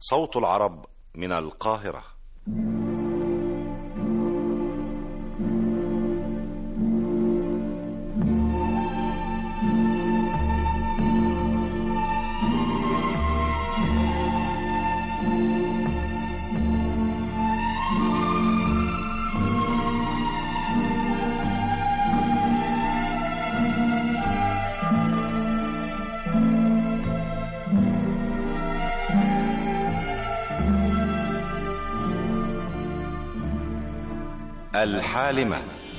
صوت العرب من القاهرة الحالمة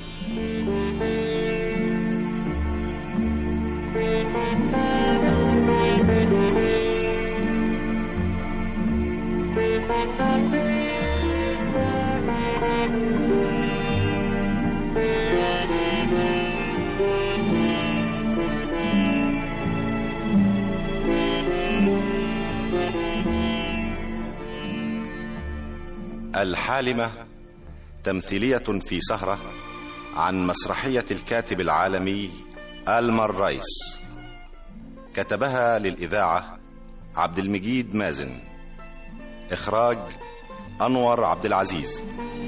الحالمة تمثيلية في سهرة عن مسرحية الكاتب العالمي آلمر رايس كتبها للإذاعة عبد المجيد مازن إخراج أنور عبد العزيز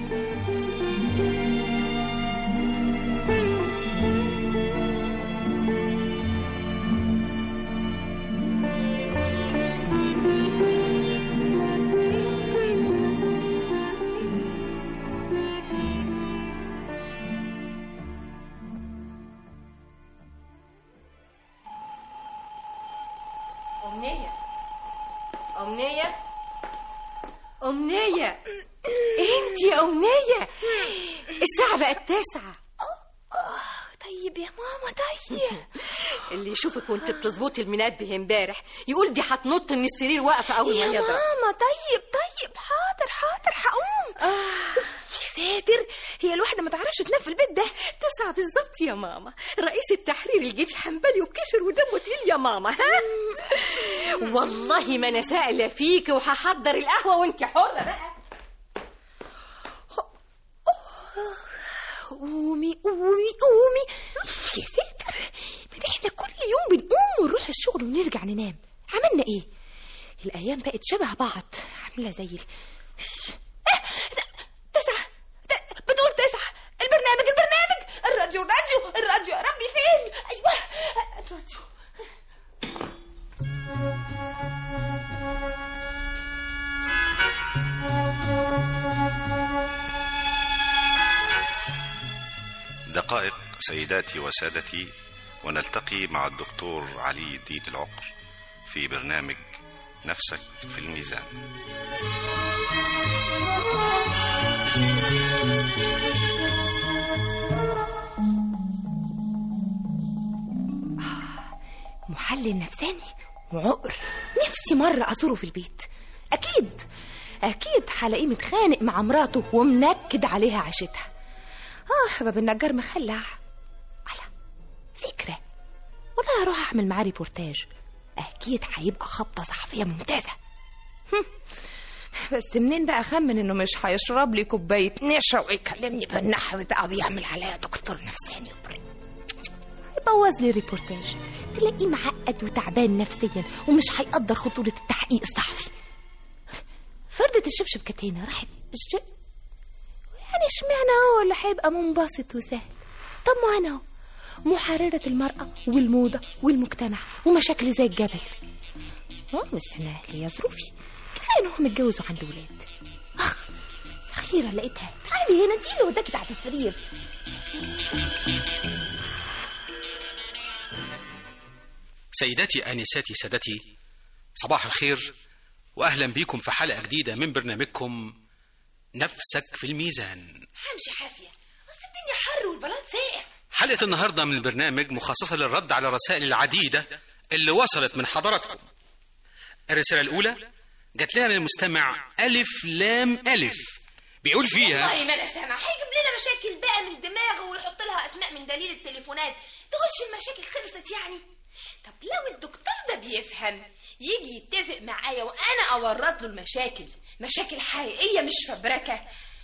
أمنية أمنية أمنية أنت يا أمنية الساعة بقت تسعة طيب يا ماما طيب اللي يشوفك وانت بتظبطي المنبه امبارح يقول دي هتنط من السرير واقفة أول ما يا يضرب ماما طيب طيب حاضر حاضر هقوم يا ساتر هي الواحدة ما تعرفش تنام في البيت ده تسعة بالظبط يا ماما رئيس التحرير الجديد حنبلي وكشر ودمه تقيل يا ماما ها والله ما انا سائله فيك وهحضر القهوه وانت حره بقى قومي قومي قومي يا ساتر ما ده احنا كل يوم بنقوم ونروح الشغل ونرجع ننام عملنا ايه الايام بقت شبه بعض عامله زي ال... آه، تسعة ت- بتقول تسعة البرنامج البرنامج الراديو الراديو الراديو يا ربي فين ايوه الراديو دقائق سيداتي وسادتي ونلتقي مع الدكتور علي ديد العقر في برنامج نفسك في الميزان محلل نفساني وعقر نفسي مرة أزوره في البيت أكيد أكيد هلاقيه متخانق مع مراته ومنكد عليها عيشتها آه باب النجار مخلع على فكرة ولا هروح أعمل معاه ريبورتاج أكيد هيبقى خبطة صحفية ممتازة هم. بس منين بقى أخمن إنه مش هيشرب لي كوباية نشا ويكلمني بالنحو بقى ويعمل عليا دكتور نفساني وبرد يبوظ لي ريبورتاج تلاقيه معقد وتعبان نفسيا ومش هيقدر خطورة التحقيق الصحفي فردة الشبشب كانت هنا راحت الش... يعني اشمعنى هو اللي هيبقى منبسط وسهل طب ما انا اهو محررة المرأة والموضة والمجتمع ومشاكل زي الجبل اه بس انا ليا ظروفي كفايه انهم اتجوزوا عنده ولاد اخ اخيرا لقيتها تعالي هنا انت اللي وداكي تحت السرير سيداتي آنساتي سادتي صباح الخير وأهلا بكم في حلقة جديدة من برنامجكم نفسك في الميزان همشي حافية اصل الدنيا حر والبلد ساقع حلقة النهاردة من البرنامج مخصصة للرد على الرسائل العديدة اللي وصلت من حضراتكم الرسالة الأولى جات لنا من المستمع ألف لام ألف بيقول فيها والله ما انا سامع هيجيب لنا مشاكل بقى من دماغه ويحط لها اسماء من دليل التليفونات تقولش المشاكل خلصت يعني طب لو الدكتور ده بيفهم يجي يتفق معايا وانا اورط له المشاكل مشاكل حقيقيه مش فبركه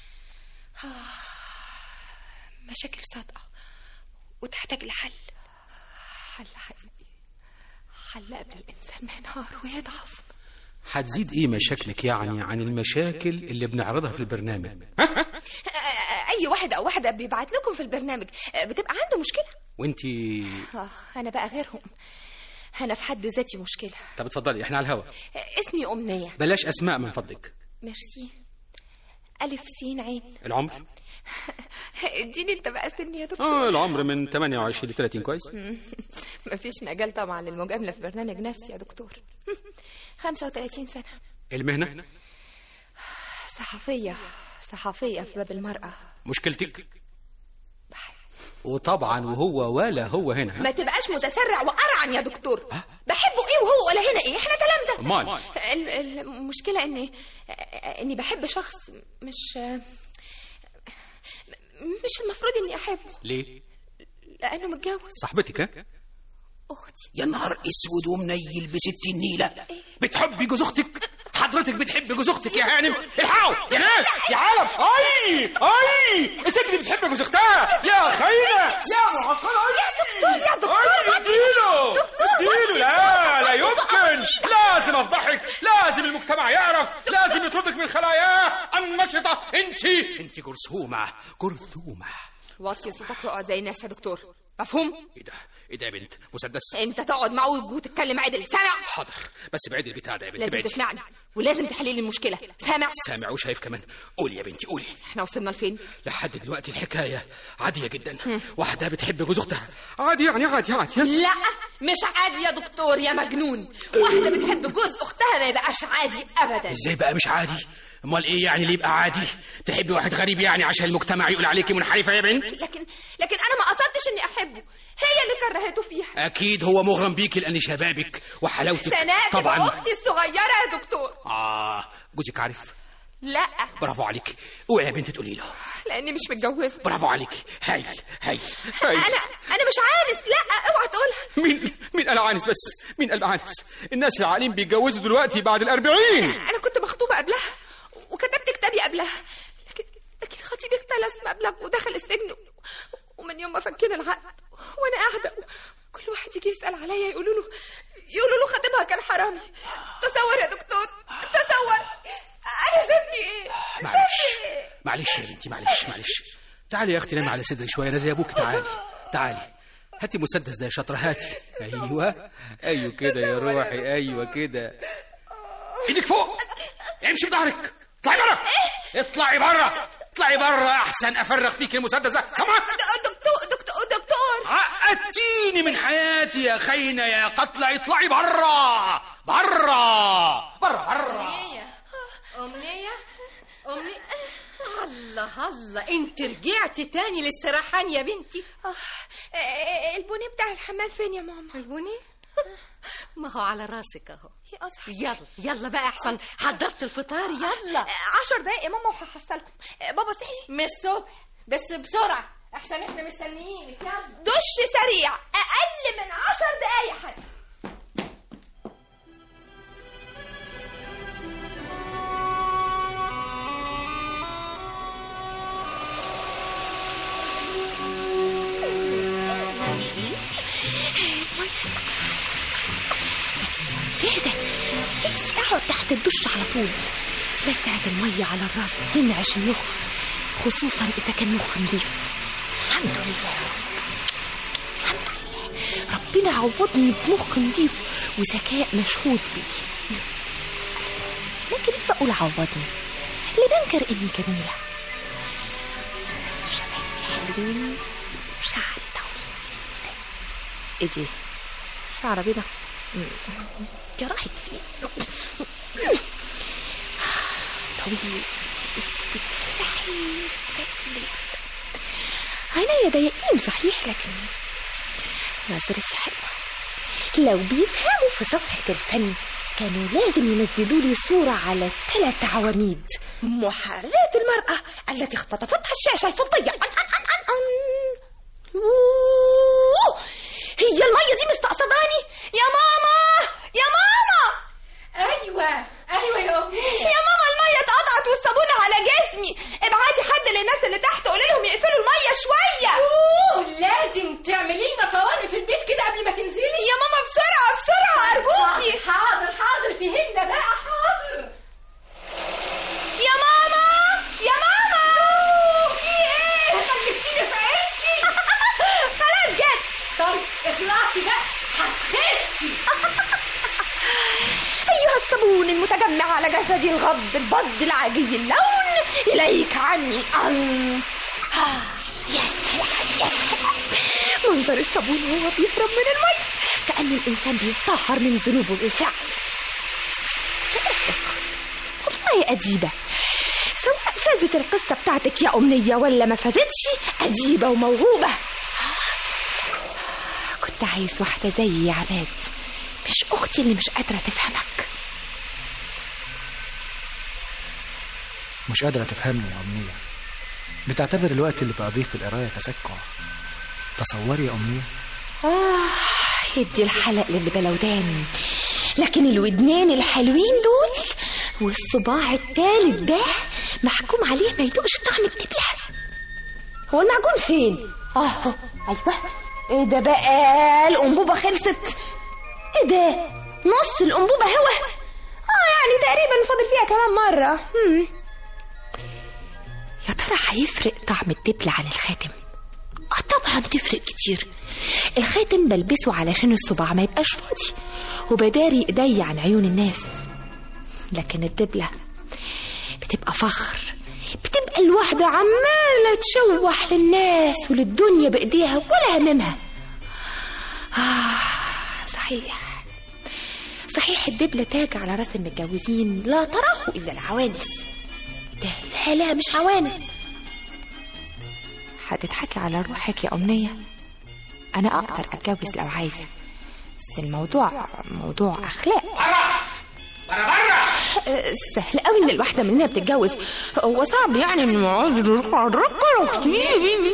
مشاكل صادقه وتحتاج لحل حل حقيقي حل قبل الانسان ما ينهار ويضعف هتزيد ايه مشاكلك يعني عن المشاكل اللي بنعرضها في البرنامج ها؟ آه، اي واحد او واحده بيبعت لكم في البرنامج آه، بتبقى عنده مشكله وانتي اه انا بقى غيرهم انا في حد ذاتي مشكله طب اتفضلي احنا على الهوا آه، اسمي امنيه بلاش اسماء من فضلك ميرسي الف سين عين العمر اديني انت بقى سني يا دكتور اه العمر من 28 ل 30 كويس مفيش مجال طبعا للمجامله في برنامج نفسي يا دكتور 35 سنه المهنه صحفيه صحفيه في باب المراه مشكلتك وطبعا وهو ولا هو هنا ما تبقاش متسرع وقرعن يا دكتور بحبه ايه وهو ولا هنا ايه احنا تلامذه امال ال- ال- المشكله اني اني بحب شخص مش مش المفروض اني احبه ليه لانه متجوز صاحبتك ها اختي يا نهار اسود ومنيل بست النيله بتحبي جوز اختك حضرتك بتحبي جوز اختك يا هانم الحقوا يا ناس يا عالم اي اي الست اللي بتحب جوز اختها يا خاينه يا معقده يا دكتور يا دكتور اي اديله اديله لا لا يمكن لازم افضحك لازم المجتمع يعرف لازم يطردك من خلاياه النشطه انت انت جرثومه جرثومه وطي صوتك واقعد زي الناس يا دكتور مفهوم ايه ده ايه ده يا بنت مسدس انت تقعد معه وتتكلم عدل سامع حاضر بس بعيد البتاع ده يا بنت لازم بعيد تسمعني ولازم تحلي لي المشكله سامع سامع وشايف كمان قولي يا بنتي قولي احنا وصلنا لفين لحد دلوقتي الحكايه عاديه جدا واحده بتحب جوز اختها عادي يعني عادي عادي لا مش عادي يا دكتور يا مجنون واحده بتحب جوز اختها ما يبقاش عادي ابدا ازاي بقى مش عادي امال ايه يعني اللي يبقى عادي تحبي واحد غريب يعني عشان المجتمع يقول عليكي منحرفه يا بنت لكن لكن انا ما قصدتش اني احبه هي اللي كرهته فيها اكيد هو مغرم بيكي لان شبابك وحلاوتك سناء طبعا تبقى اختي الصغيره يا دكتور اه جوزك عارف لا برافو عليك اوعي يا بنت تقولي له لاني مش متجوزه برافو عليك هايل هايل هايل انا انا مش عانس لا اوعى تقولها مين مين قال عانس بس مين قال عانس الناس العالين بيتجوزوا دلوقتي بعد الأربعين انا كنت مخطوبه قبلها وكتبت كتابي قبلها لكن لكن خطيبي اختلس مبلغ ودخل السجن ومن يوم ما فكينا العقد وانا قاعده كل واحد يجي يسال عليا يقولوا له يقولوا له خطيبها كان حرامي تصور يا دكتور تصور انا ذنبي ايه معلش معلش يا بنتي معلش معلش تعالي يا اختي نامي على صدري شويه انا زي ابوك تعالي تعالي هاتي مسدس ده يا شاطره هاتي ايوه ايوه كده يا روحي ايوه كده ايدك فوق امشي بظهرك اطلعي بره اطلعي بره اطلعي بره احسن افرغ فيك المسدس ده كمان دكتور دكتور دكتور عقدتيني من حياتي يا خاينه يا قتله اطلعي بره بره بره بره أمنية أمنية أمنية الله الله انت رجعتي تاني للسرحان يا بنتي آه، البونيه بتاع الحمام فين يا ماما البني ما هو على راسك اهو يا أصحى يلا يلا بقى احسن حضرت الفطار يلا عشر دقايق يا ماما وهحصلكم آه، بابا صحي من الصبح بس بسرعة احسن احنا مستنيينك يلا دش سريع اقل من عشر دقايق حتى ايه ده نفسي اقعد تحت الدش على طول لسعة المية على الراس تنعش المخ خصوصا اذا كان مخ نضيف الحمد لله يا رب الحمد لله ربنا عوضني بمخ نضيف وذكاء مشهود بيه ممكن بقول عوضني اللي بنكر اني جميلة شفايفي حلوين وشعري طويل ايه دي شعر بيضة دي راحت فين طويل اسود سحيل سحيل عينيا ضيقين صحيح لكن نظرتي حلوة لو بيفهموا في صفحة الفن كانوا لازم ينزلوا لي صورة على ثلاث عواميد محررة المرأة التي اختطفتها الشاشة الفضية أن أن أن أن أن. أوه. هي المية دي مستقصداني يا ماما يا ماما ايوه ايوه يا أمنية يا ماما المية اتقطعت والصابون على جسمي ابعتي حد للناس اللي تحت قولي لهم يقفلوا المية شوية أوه، لازم تعملي لنا طوارئ في البيت كده قبل ما تنزلي يا ماما بسرعة بسرعة أرجوكي حاضر حاضر فهمنا بقى حاضر السمون المتجمع على جسدي الغض البض العاجي اللون إليك عني أن آه يا سلام يا سلام منظر الصابون وهو بيهرب من المي كأن الإنسان بيتطهر من ذنوبه بالفعل والله أديبة سواء فازت القصة بتاعتك يا أمنية ولا ما فازتش أديبة وموهوبة كنت عايز واحدة زي يا عماد مش أختي اللي مش قادرة تفهمك مش قادرة تفهمني يا أمنية بتعتبر الوقت اللي بقضيه في القراية تسكع تصوري يا أمنية آه يدي الحلق للي بلودان لكن الودنين الحلوين دول والصباع التالت ده محكوم عليه ما يدوقش طعم الدبلة هو المعجون فين؟ اه أهو. ايوه ايه ده بقى الانبوبة خلصت ايه ده نص الانبوبة هوا اه يعني تقريبا فاضل فيها كمان مرة هم. يا ترى هيفرق طعم الدبلة عن الخاتم اه طبعا تفرق كتير الخاتم بلبسه علشان الصباع ما يبقاش فاضي وبداري ايدي عن عيون الناس لكن الدبلة بتبقى فخر بتبقى الواحدة عمالة تشوح للناس وللدنيا بإيديها ولا هممها آه صحيح صحيح الدبلة تاج على راس المتجوزين لا تراه إلا العوانس ده لا لا مش عوانس هتضحكي على روحك يا أمنية أنا أقدر أتجوز لو عايزة بس الموضوع موضوع أخلاق برا برا أه، سهل قوي ان الواحده مننا بتتجوز هو صعب يعني ان نقعد نركر كتير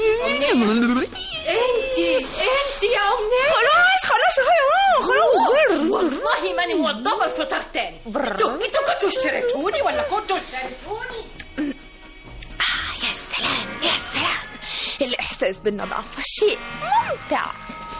انتي انتي يا امنيه خلاص خلاص هو خلاص والله ماني موضبه الفطار تاني برر. انتوا انتوا كنتوا اشتريتوني ولا كنتوا اشتريتوني آه يا سلام يا سلام الاحساس بالنظافه شيء ممتع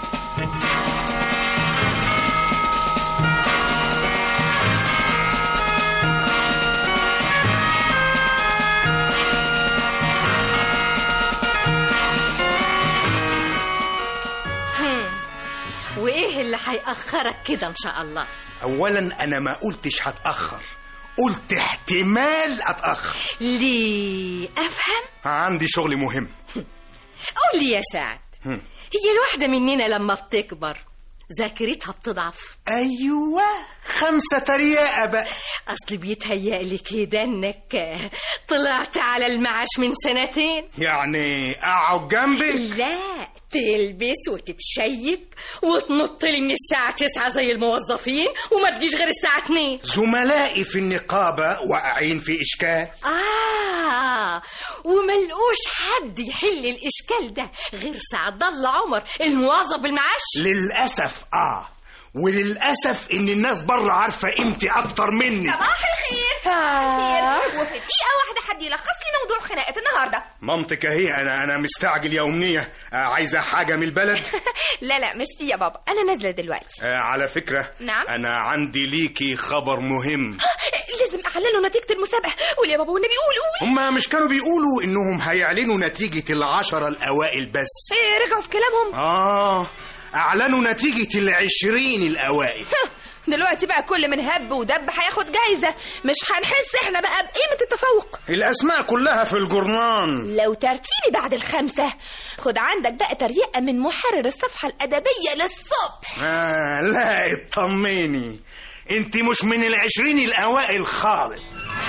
هم. وايه اللي هيأخرك كده ان شاء الله اولا انا ما قلتش هتاخر قلت احتمال اتاخر ليه افهم عندي شغل مهم قول لي يا سعد هم. هي الواحده مننا لما بتكبر ذاكرتها بتضعف ايوه خمسه تريقه بقى اصل بيتهيألي كده انك طلعت على المعاش من سنتين يعني اقعد جنبي لا تلبس وتتشيب وتنط لي من الساعة تسعة زي الموظفين وما تجيش غير الساعة اتنين زملائي في النقابه واقعين في اشكال آه وملقوش حد يحل الإشكال ده غير سعد الله عمر الموظف بالمعاش للاسف اه وللاسف ان الناس بره عارفه قيمتي اكتر مني صباح الخير آه. وفي دقيقة واحدة حد يلخص لي موضوع خناقة النهاردة مامتك اهي انا انا مستعجل يا امنيه آه عايزه حاجه من البلد لا لا ميرسي يا بابا انا نازله دلوقتي آه على فكره نعم؟ انا عندي ليكي خبر مهم لازم اعلنوا نتيجه المسابقه قول يا بابا والنبي قول قول هما مش كانوا بيقولوا انهم هيعلنوا نتيجة العشرة الاوائل بس إيه رجعوا في كلامهم اه اعلنوا نتيجة العشرين الاوائل دلوقتي بقى كل من هب ودب هياخد جايزه مش هنحس احنا بقى بقيمه التفوق الاسماء كلها في الجورنان لو ترتيبي بعد الخمسة خد عندك بقى تريقة من محرر الصفحة الأدبية للصبح آه لا اطمني انت مش من العشرين الاوائل خالص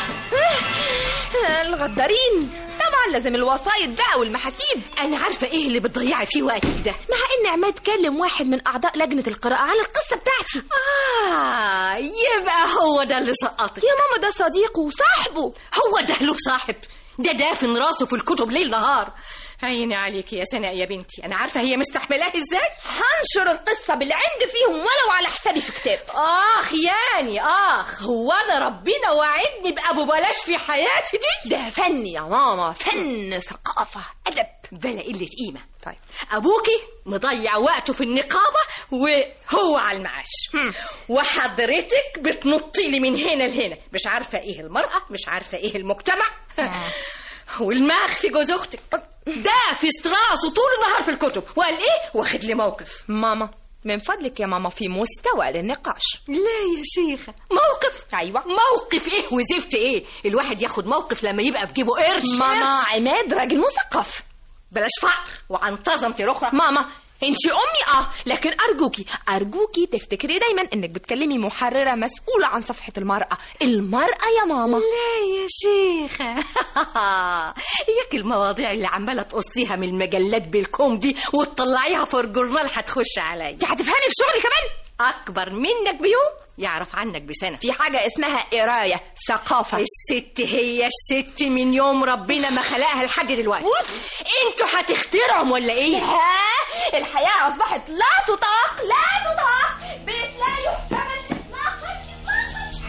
الغدارين طبعا لازم الوسايط بقى والمحاسيب أنا عارفة إيه اللي بتضيعي فيه وقتك ده مع ان عماد كلم واحد من اعضاء لجنة القراءة عن القصة بتاعتي آه يبقى هو ده اللي سقطك يا ماما ده صديقه وصاحبه هو ده له صاحب ده دافن راسه في الكتب ليل نهار عيني عليك يا سناء يا بنتي أنا عارفة هي مستحملاه إزاي هنشر القصة باللي عندي فيهم ولو على حسابي في كتاب آخ يعني آخ هو أنا ربنا وعدني بأبو بلاش في حياتي دي ده فن يا ماما فن ثقافة أدب بلا قلة قيمة طيب أبوكي مضيع وقته في النقابة وهو على المعاش هم. وحضرتك بتنطي لي من هنا لهنا مش عارفة إيه المرأة مش عارفة إيه المجتمع والماخ في جوز أختك ده في راسه طول النهار في الكتب وقال إيه واخد لي موقف ماما من فضلك يا ماما في مستوى للنقاش لا يا شيخة موقف ايوه موقف ايه وزفت ايه الواحد ياخد موقف لما يبقى في جيبه قرش ماما قرش. عماد راجل مثقف بلاش فقر وعنتظم في رخرة ماما انت امي اه لكن ارجوكي ارجوكي تفتكري دايما انك بتكلمي محرره مسؤوله عن صفحه المراه المراه يا ماما لا يا شيخة اياك المواضيع اللي عمالة تقصيها من المجلات بالكوم دي وتطلعيها في الجورنال هتخش عليا انت هتفهمي في شغلي كمان اكبر منك بيوم يعرف عنك بسنة في حاجه اسمها قرايه ثقافه الست هي الست من يوم ربنا ما خلقها لحد دلوقتي انتوا هتخترعوا ولا ايه ها الحياه اصبحت لا تطاق لا تطاق بيت لا يحتمل اطلاقا اطلاقا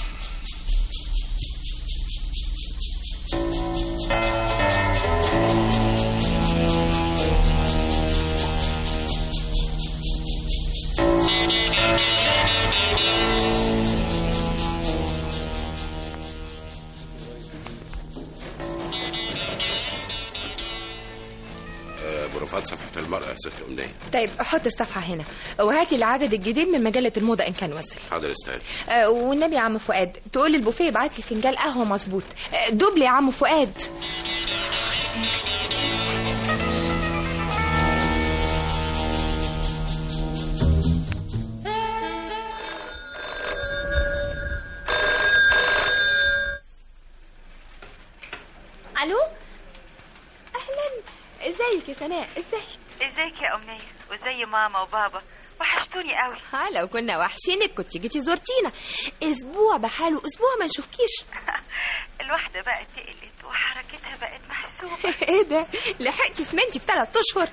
آه، بروفات صفحة المرأة يا ست أمنية طيب حط الصفحه هنا وهاتي العدد الجديد من مجله الموضه ان كان وصل حاضر استاذ آه، والنبي يا عم فؤاد تقول للبوفيه يبعت لي فنجان قهوه مظبوط آه، دوبلي يا عم فؤاد الو اهلا ازيك يا سناء ازيك ازيك يا أمنية وزي ماما وبابا وحشتوني قوي ها لو كنا وحشينك كنت جيتي زرتينا اسبوع بحاله اسبوع ما نشوفكيش الواحدة بقت تقلت وحركتها بقت محسوبة ايه ده لحقتي سمنتي في ثلاث اشهر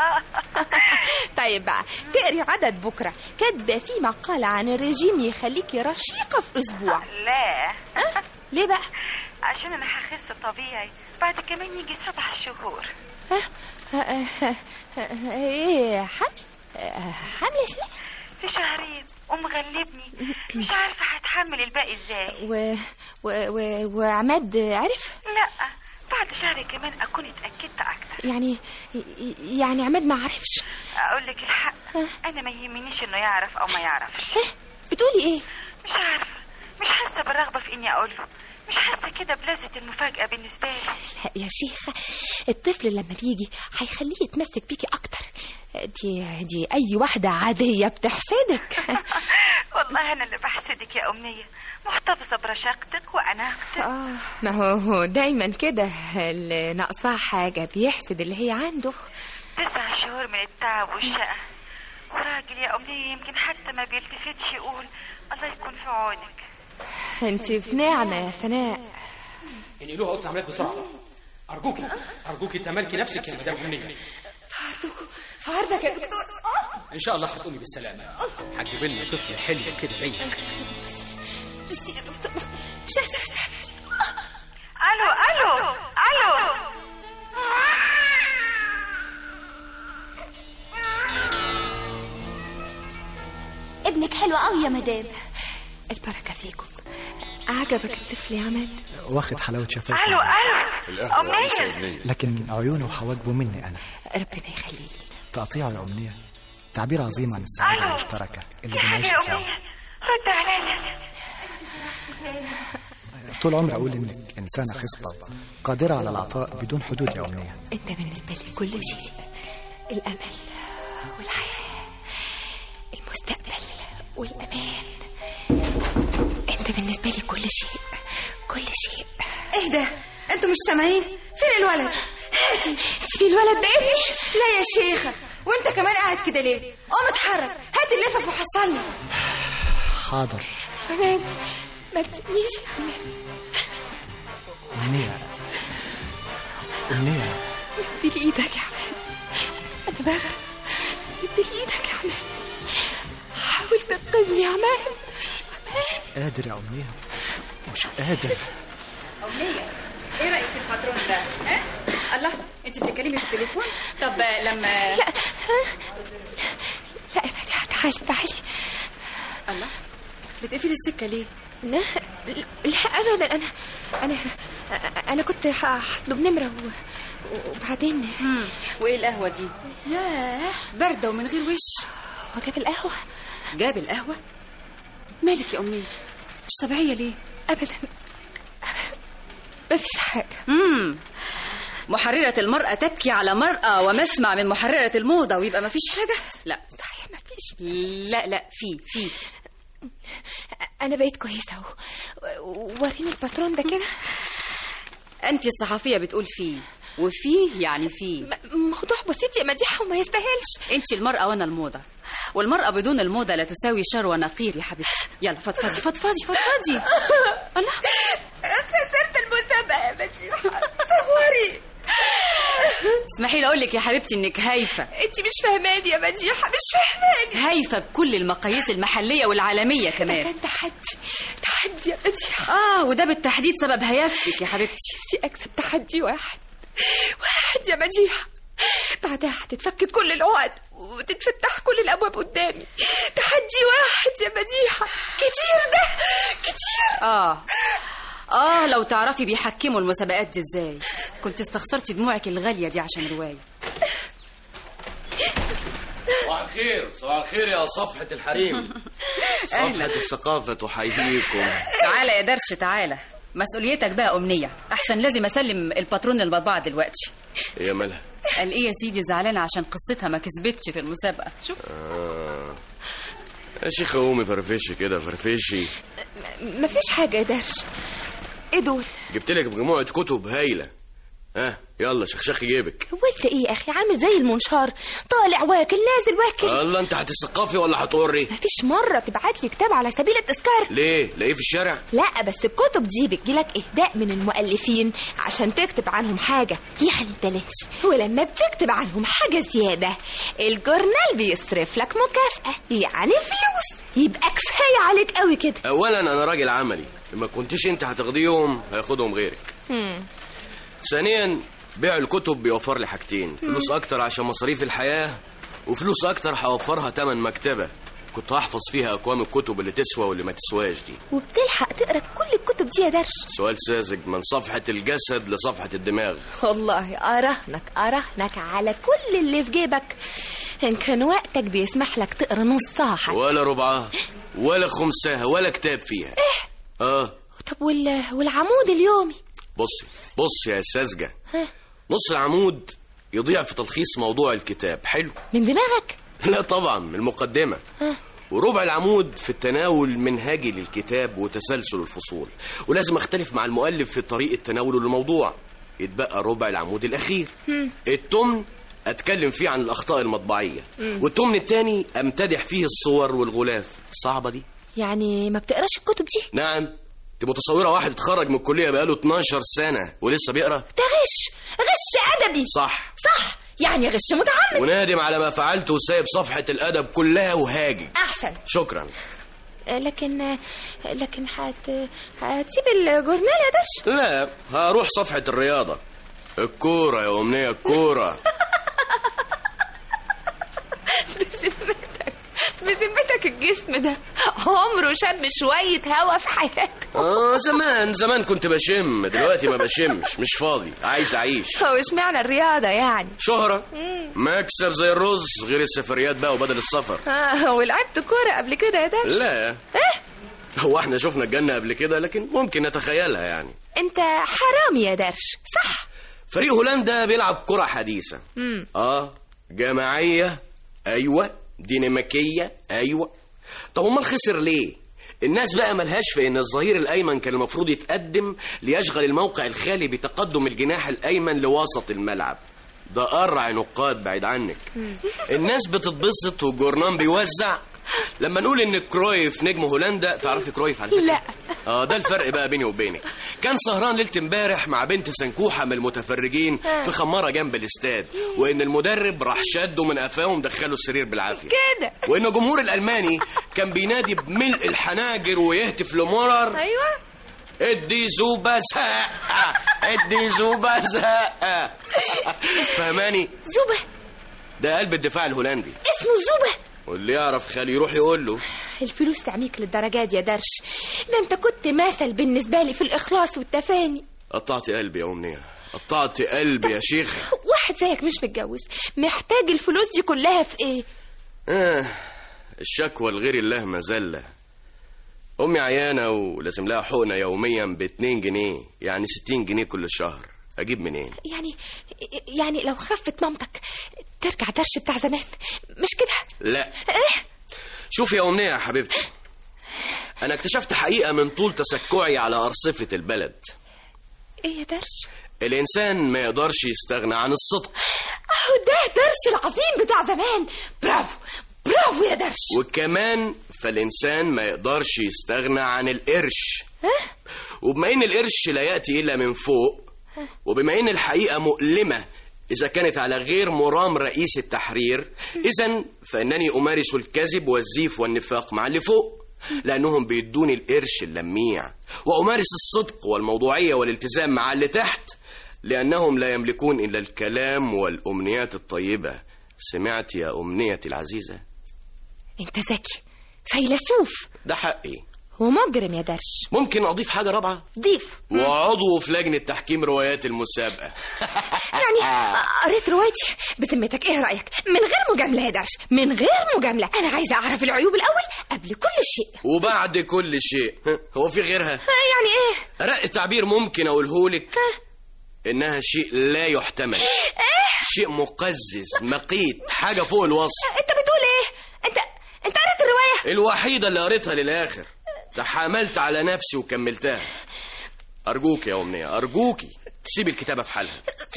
طيب بقى تقري عدد بكره كاتبه فيه مقال عن الرجيم يخليكي رشيقه في اسبوع لا ليه بقى عشان أنا هخس طبيعي بعد كمان يجي سبع شهور ها؟ ها- ها- ها- ايه حمل آه، حمل ازاي في شهرين ومغلبني مش عارفة هتحمل الباقي ازاي و... و... و... وعماد عرف لا بعد شهر كمان أكون اتأكدت أكتر يعني يعني عماد ما عرفش أقول لك الحق أنا ما يهمنيش إنه يعرف أو ما يعرفش بتقولي ايه مش عارفة مش حاسة بالرغبة في إني أقول له مش حاسة كده بلذة المفاجأة بالنسبة لي لا يا شيخة الطفل لما بيجي هيخليه يتمسك بيكي أكتر دي دي أي واحدة عادية بتحسدك والله أنا اللي بحسدك يا أمنية محتفظة برشاقتك وأناقتك آه ما هو هو دايما كده اللي ناقصاه حاجة بيحسد اللي هي عنده تسع شهور من التعب والشقة وراجل يا أمنية يمكن حتى ما بيلتفتش يقول الله يكون في عونك انت في نعمة يا سناء انقلوها اوضه العمليات بسرعه ارجوكي ارجوكي تملكي نفسك يا مدام امنيه عارضك يا دكتور ان شاء الله هتقومي بالسلامه هتجيب لنا طفل حلو كده زيك بس يا دكتور بس مش عايزة أستحمل. ألو ألو ألو ابنك حلو قوي يا مدام البركة فيكم عجبك الطفل يا عماد واخد حلاوة شفايف ألو ألو القهوة لسه أمنية أمنية لكن عيونه وحواجبه مني أنا ربنا يخليلي تقطيعه يا أمنية تعبير عظيم عن السعادة ألو. المشتركة اللي في حاجة بنعيشها يا سوا أمنية رد عليا طول عمري أقول إنك إنسانة خصبة قادرة على العطاء بدون حدود يا أمنية انت بالنسبة لي كل شيء الأمل والحياة المستقبل والأمان انت بالنسبة لي كل شيء كل شيء ايه ده انتوا مش سامعين فين الولد هاتي في الولد ده ابني لا يا شيخة وانت كمان قاعد كده ليه قوم اتحرك هات اللفف وحصلني حاضر عماد ما تسيبنيش يا عماد أمنية أمنية ادي لي ايدك يا عماد انا بغرق ادي لي ايدك يا عماد حاول تنقذني يا عماد قادر يا أمنية مش قادر ايه رايك في الباترون ده ها الله انت بتتكلمي في التليفون طب لما لا لا ابعدي تعالي تعالي الله بتقفلي السكه ليه لا لا ابدا انا انا انا كنت ه- هطلب نمره و... وبعدين وايه القهوه دي ياه بارده ومن غير وش هو جاب القهوة جاب القهوة مالك يا أمنية مش طبيعية ليه أبدا أبدا مفيش حاجة امم محررة المرأة تبكي على مرأة ومسمع من محررة الموضة ويبقى ما فيش حاجة لا صحيح مفيش لا لا في في أنا بقيت كويسة أهو وريني الباترون ده كده أنت الصحفية بتقول في وفي يعني في م- موضوع بسيط يا مديحة وما يستاهلش انت المرأة وانا الموضة والمرأة بدون الموضة لا تساوي شروة نقير يا حبيبتي يلا فضفضي فضفضي فضفضي الله خسرت المسابقة يا مديحة تصوري اسمحي لي اقول لك يا حبيبتي انك هايفة انت مش فاهماني يا مديحة مش فاهماني هايفة بكل المقاييس المحلية والعالمية ده كمان كان تحدي تحدي يا مديحة اه وده بالتحديد سبب هيافتك يا حبيبتي نفسي أكسب تحدي واحد واحد يا مديحة بعدها هتتفك كل العقد وتتفتح كل الأبواب قدامي تحدي واحد يا مديحة كتير ده كتير اه اه لو تعرفي بيحكموا المسابقات دي ازاي كنت استخسرتي دموعك الغالية دي عشان رواية صباح الخير صباح الخير يا صفحة الحريم صفحة الثقافة تحييكم تعالى يا درش تعالى مسؤوليتك بقى أمنية أحسن لازم أسلم الباترون المطبعة دلوقتي هي مالها قال إيه يا سيدي زعلانة عشان قصتها ما كسبتش في المسابقة شوف آه. يا شيخة قومي فرفشي كده فرفشي مفيش حاجة يا درش ايه دول جبت لك مجموعة كتب هايلة ها يلا شخشخي جيبك هو انت ايه يا اخي عامل زي المنشار طالع واكل نازل واكل الله انت هتثقفي ولا هتقري مفيش مرة تبعت لي كتاب على سبيل التذكار ليه لاقيه في الشارع لا بس الكتب دي بتجيلك اهداء من المؤلفين عشان تكتب عنهم حاجة يعني ببلاش ولما بتكتب عنهم حاجة زيادة الجورنال بيصرف لك مكافأة يعني فلوس يبقى كفاية عليك قوي كده اولا انا راجل عملي لما كنتش انت هتاخديهم هياخدهم غيرك هم. ثانيا بيع الكتب بيوفر لي حاجتين فلوس اكتر عشان مصاريف الحياة وفلوس اكتر هوفرها تمن مكتبة كنت هحفظ فيها اقوام الكتب اللي تسوى واللي ما تسواش دي وبتلحق تقرا كل الكتب دي يا درش سؤال ساذج من صفحة الجسد لصفحة الدماغ والله أراهنك أراهنك على كل اللي في جيبك إن كان وقتك بيسمح لك تقرا نصها حتى ولا ربعها ولا خمسها ولا كتاب فيها ايه اه طب وال... والعمود اليومي بصي بصي يا ساذجة ها نص العمود يضيع في تلخيص موضوع الكتاب حلو من دماغك لا طبعا من المقدمة ها وربع العمود في التناول المنهجي للكتاب وتسلسل الفصول ولازم اختلف مع المؤلف في طريقة تناوله للموضوع يتبقى ربع العمود الأخير هم. التمن أتكلم فيه عن الأخطاء المطبعية مم. والتمن التاني أمتدح فيه الصور والغلاف صعبة دي يعني ما بتقراش الكتب دي نعم انت متصورة واحد اتخرج من الكلية بقاله 12 سنة ولسه بيقرا ده غش غش أدبي صح صح يعني غش متعمد ونادم على ما فعلته وسايب صفحة الأدب كلها وهاجج أحسن شكرا آه، لكن آه، لكن هت هتسيب الجورنال يا درش لا هروح صفحة الرياضة الكورة يا أمنية الكورة بذمتك بذمتك الجسم ده عمره شم شوية هوا في حياته آه زمان زمان كنت بشم دلوقتي ما بشمش مش فاضي عايز أعيش هو اشمعنى الرياضة يعني شهرة مكسب زي الرز غير السفريات بقى وبدل السفر آه ولعبت كورة قبل كده يا درش لا ايه هو احنا شفنا الجنة قبل كده لكن ممكن نتخيلها يعني انت حرامي يا درش صح فريق هولندا بيلعب كرة حديثة مم. اه جماعية ايوه ديناميكية ايوه طب امال خسر ليه الناس بقى ملهاش في ان الظهير الايمن كان المفروض يتقدم ليشغل الموقع الخالي بتقدم الجناح الايمن لوسط الملعب ده قرع نقاد بعيد عنك الناس بتتبسط والجورنان بيوزع لما نقول ان كرويف نجم هولندا تعرفي كرويف على فكره لا اه ده الفرق بقى بيني وبينك كان سهران ليله امبارح مع بنت سنكوحه من المتفرجين في خماره جنب الاستاد وان المدرب راح شده من قفاه ومدخله السرير بالعافيه كده وان الجمهور الالماني كان بينادي بملء الحناجر ويهتف لمرر ايوه ادي زوبة زهق ادي زوبة زهق فهماني زوبة ده قلب الدفاع الهولندي اسمه زوبة واللي يعرف خالي يروح يقول له الفلوس تعميك للدرجات دي يا درش ده انت كنت مثل بالنسبة لي في الإخلاص والتفاني قطعت قلبي يا أمنية قطعت قلبي يا شيخ واحد زيك مش متجوز محتاج الفلوس دي كلها في ايه آه الشكوى لغير الله مذلة أمي عيانة ولازم لها حقنة يوميا باتنين جنيه يعني ستين جنيه كل شهر أجيب منين يعني يعني لو خفت مامتك ترجع درش بتاع زمان مش كده لا شوف يا أمنية يا حبيبتي أنا اكتشفت حقيقة من طول تسكعي على أرصفة البلد ايه يا درش الإنسان ما يقدرش يستغنى عن الصدق اهو ده درش العظيم بتاع زمان برافو برافو يا درش وكمان فالإنسان ما يقدرش يستغنى عن القرش وبما إن القرش لا يأتي إلا من فوق وبما إن الحقيقة مؤلمة إذا كانت على غير مرام رئيس التحرير إذا فإنني أمارس الكذب والزيف والنفاق مع اللي فوق لأنهم بيدوني القرش اللميع وأمارس الصدق والموضوعية والالتزام مع اللي تحت لأنهم لا يملكون إلا الكلام والأمنيات الطيبة سمعت يا أمنيتي العزيزة انت ذكي فيلسوف ده حقي ومجرم يا درش ممكن أضيف حاجة رابعة ضيف وعضو في لجنة تحكيم روايات المسابقة يعني قريت روايتي بذمتك ايه رايك من غير مجامله يا درش من غير مجامله انا عايزه اعرف العيوب الاول قبل كل شيء وبعد كل شيء ها، هو في غيرها يعني ايه أرق التعبير ممكن أقولهولك إنها شيء لا يحتمل شيء مقزز مقيت حاجة فوق الوصف انت بتقول ايه انت انت قريت الروايه الوحيدة اللي قريتها للآخر تحاملت على نفسي وكملتها أرجوك يا أمنية أرجوكي تسيبي الكتابة في حالها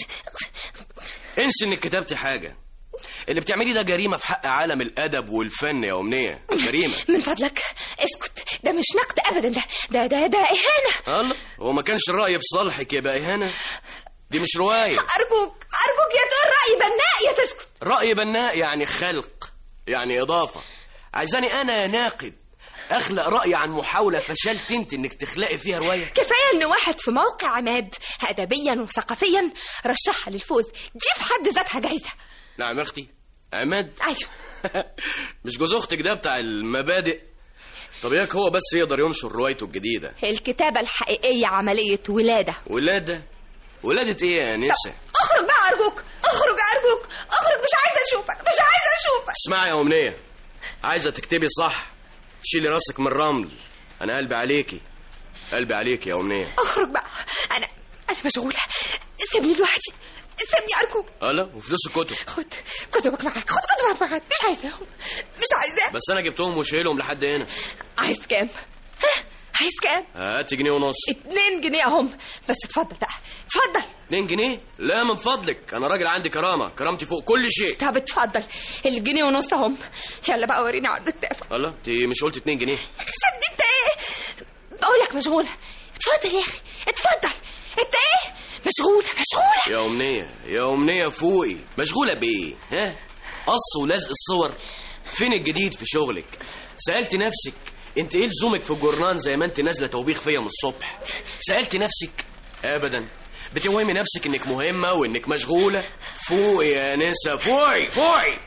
انسي إنك كتبتي حاجة اللي بتعمليه ده جريمة في حق عالم الأدب والفن يا أمنية جريمة من فضلك اسكت ده مش نقد ابدا ده ده ده, ده اهانه الله هو ما كانش الرأي في صالحك يبقى إهانة دي مش رواية ارجوك ارجوك يا تقول راي بناء يا تسكت رأي بناء يعني خلق يعني إضافة عايزاني أنا يا ناقد أخلق رأي عن محاولة فشلت أنت إنك تخلقي فيها رواية كفايه ان واحد في موقع عماد ادبيا وثقافيا رشحها للفوز دي في حد ذاتها جايزه نعم يا أختي عماد ايوه مش جوز أختك ده بتاع المبادئ طب ياك هو بس يقدر ينشر روايته الجديدة الكتابه الحقيقيه عمليه ولاده ولادة ولادة إيه يا نسا اخرج بقى ارجوك اخرج ارجوك اخرج مش عايزه اشوفك مش عايزه اشوفك اسمعي يا أمنية عايزة تكتبي صح تشيلي راسك من الرمل أنا قلبي عليكي قلبي عليكي يا أمنية اخرج بقى انا انا مشغوله سيبني لوحدي سيبني ارجوك ألا وفلوس الكتب خد كتبك معاك خد كتبك معاك مش عايزاهم مش عايزاهم بس أنا جبتهم وشايلهم لحد هنا عايز كام ها عايز كام هات جنيه ونص اتنين جنيه اهم بس اتفضل بقى اتفضل اتنين جنيه لا من فضلك أنا راجل عندي كرامة كرامتي فوق كل شيء طب اتفضل الجنيه ونص اهم يلا بقى وريني عرض كتافك الله انت مش قلت اتنين جنيه سيبني انت ايه بقول لك مشغوله اتفضل يا اخي اتفضل انت ايه مشغوله مشغوله يا أمنية يا أمنية فوقي مشغولة بإيه ها قص ولزق الصور فين الجديد في شغلك سألت نفسك انت ايه لزومك في الجورنان زي ما انت نازله توبيخ فيا من الصبح سألت نفسك ابدا بتوهمي نفسك انك مهمة وانك مشغولة فوقي يا نسا فوقي فوقي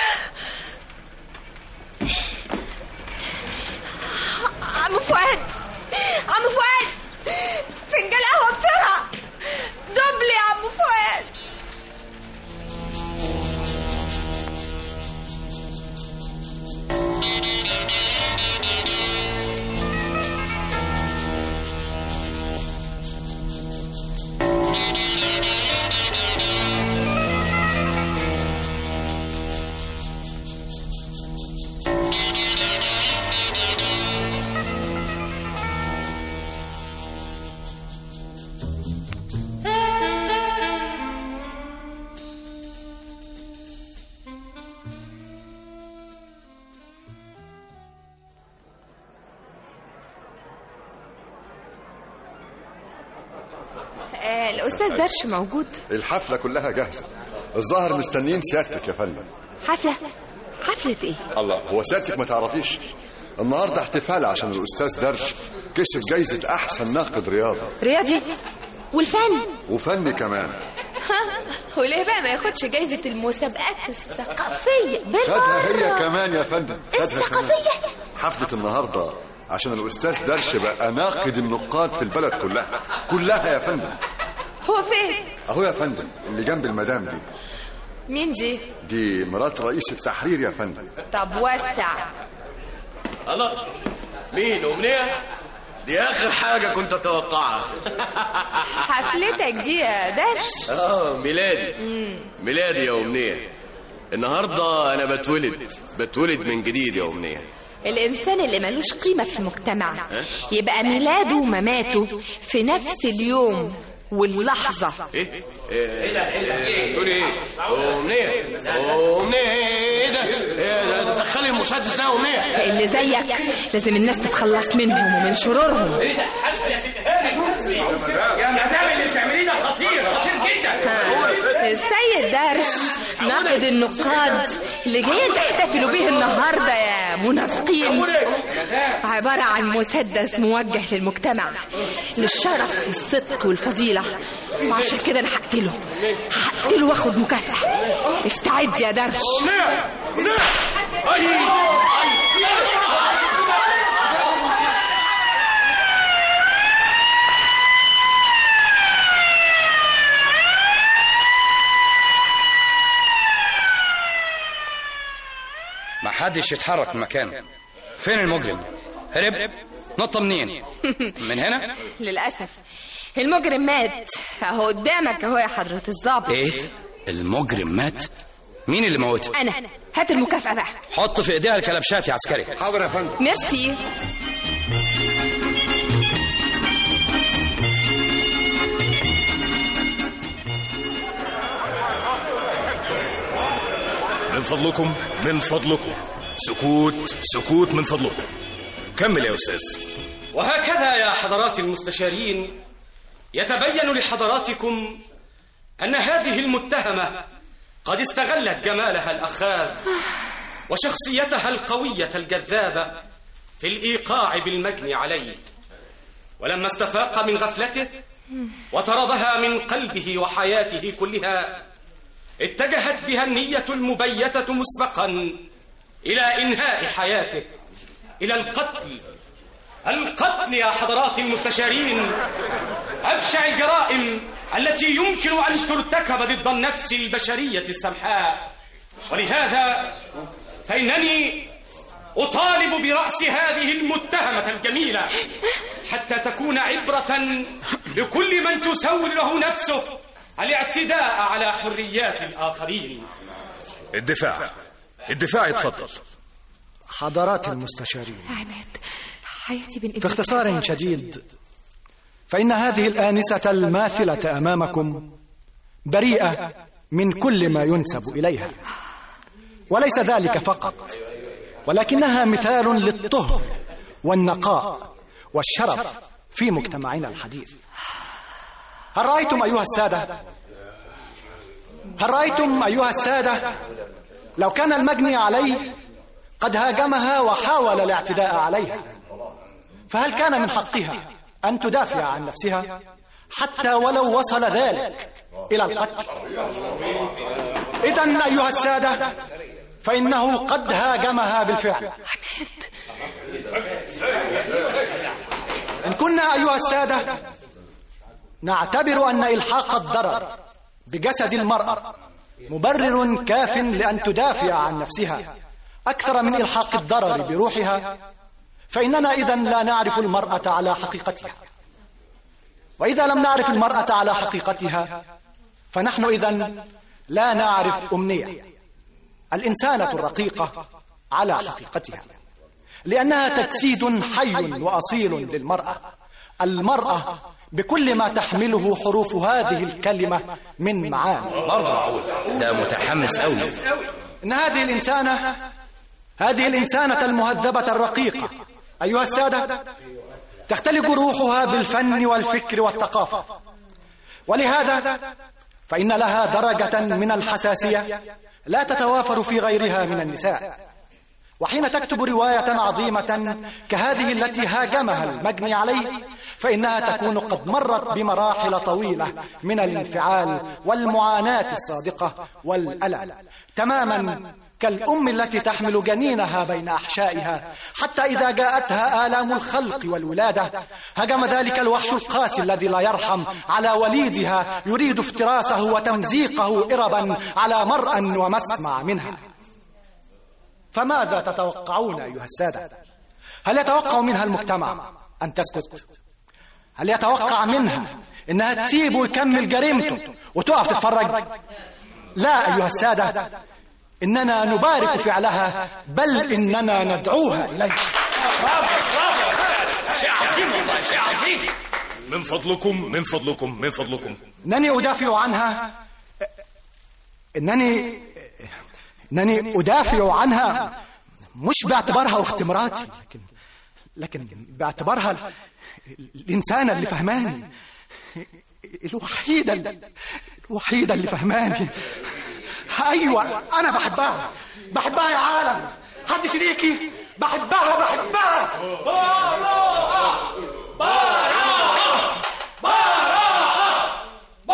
عم فؤاد عم فؤاد فنجان قهوه بسرعه دبل يا عم فؤاد آه الاستاذ درش موجود الحفلة كلها جاهزة الظاهر مستنيين سيادتك يا فندم حفله حفله ايه الله هو سيادتك ما تعرفيش النهارده احتفال عشان الأستاذ درش كسب جايزة أحسن ناقد رياضة رياضي والفن وفني كمان وليه بقى ما ياخدش جايزة المسابقات الثقافية خدها هي بالمرة كمان يا فندم خدها كمان الثقافية حفلة النهارده عشان الأستاذ درش بقى ناقد النقاد في البلد كلها كلها يا فندم هو فين؟ أهو يا فندم اللي جنب المدام دي مين دي دي مرات رئيس التحرير يا فندم طب وسع الله مين أمنية؟ دي آخر حاجة كنت أتوقعها حفلتك دي يا درش آه ميلادي ميلادي يا أمنية النهاردة أنا بتولد بتولد من جديد يا أمنية الإنسان اللي ملوش قيمة في المجتمع يبقى ميلاده ومماته في نفس اليوم واللحظة إيه؟ إيه إيه بتقولي إيه؟ أمنية أمنية إيه ده؟ إيه ده؟ تدخلي المسدس ده يا أمنية اللي زيك لازم الناس تتخلص منهم ومن شرورهم يا مدام اللي بتعمليه ده خطير خطير جدا السيد درش ناقد النقاد اللي جايين تحتفلوا بيه النهارده يا منافقين عبارة عن مسدس موجه للمجتمع للشرف والصدق والفضيلة وعشان كده انا هقتله هقتله واخد مكافأة استعد يا درش ما حدش يتحرك من مكانه فين المجرم هرب نط منين من هنا للأسف المجرم مات اهو قدامك اهو يا حضرة الضابط ايه المجرم مات مين اللي موته انا هات المكافأة بقى حط في ايديها الكلبشات يا عسكري حاضر يا فندم ميرسي من فضلكم من فضلكم سكوت سكوت من فضلكم كمل يا أستاذ وهكذا يا حضرات المستشارين يتبين لحضراتكم أن هذه المتهمة قد استغلت جمالها الأخاذ وشخصيتها القوية الجذابة في الإيقاع بالمجني عليه ولما استفاق من غفلته وطردها من قلبه وحياته كلها اتجهت بها النية المبيتة مسبقا إلى إنهاء حياته إلى القتل القتل يا حضرات المستشارين أبشع الجرائم التي يمكن أن ترتكب ضد النفس البشرية السمحاء ولهذا فإنني أطالب برأس هذه المتهمة الجميلة حتى تكون عبرة لكل من تسول له نفسه الاعتداء على حريات الآخرين الدفاع الدفاع يتفضل حضرات المستشارين عماد حياتي بين في اختصار شديد فإن هذه الآنسة الماثلة أمامكم بريئة من كل ما ينسب إليها وليس ذلك فقط ولكنها مثال للطهر والنقاء والشرف في مجتمعنا الحديث هل رأيتم أيها السادة هل رأيتم أيها السادة لو كان المجني عليه قد هاجمها وحاول الاعتداء عليها فهل كان من حقها أن تدافع عن نفسها حتى ولو وصل ذلك إلى القتل إذا أيها السادة فإنه قد هاجمها بالفعل إن كنا أيها السادة نعتبر أن إلحاق الضرر بجسد المرأة مبرر كاف لأن تدافع عن نفسها أكثر من إلحاق الضرر بروحها فإننا إذا لا نعرف المرأة على حقيقتها وإذا لم نعرف المرأة على حقيقتها فنحن إذا لا نعرف أمنية الإنسانة الرقيقة على حقيقتها لأنها تجسيد حي وأصيل للمرأة المرأة بكل ما تحمله حروف هذه الكلمة من معاني برضه معقول ده متحمس قوي إن هذه الإنسانة هذه الإنسانة المهذبة الرقيقة أيها السادة تختلج روحها بالفن والفكر والثقافة ولهذا فإن لها درجة من الحساسية لا تتوافر في غيرها من النساء وحين تكتب رواية عظيمة كهذه التي هاجمها المجني عليه فإنها تكون قد مرت بمراحل طويلة من الانفعال والمعاناة الصادقة والألم تماما كالأم التي تحمل جنينها بين أحشائها حتى إذا جاءتها آلام الخلق والولادة هجم ذلك الوحش القاسي الذي لا يرحم على وليدها يريد افتراسه وتمزيقه إربا على مرأى ومسمع منها فماذا تتوقعون أيها السادة هل يتوقع منها المجتمع أن تسكت هل يتوقع منها إنها تسيبه ويكمل جريمته وتقف تتفرج لا أيها السادة إننا نبارك فعلها بل إننا ندعوها إليه شيء عظيم والله شيء عظيم من فضلكم من فضلكم من فضلكم إنني أدافع عنها إنني إنني أدافع عنها مش باعتبارها أخت مراتي لكن لكن باعتبارها ال- الإنسانة اللي فهماني الوحيدة الوحيدة اللي فهماني أيوة أنا بحبها بحبها يا عالم حد شريكي بحبها بحبها براءة براءة براءة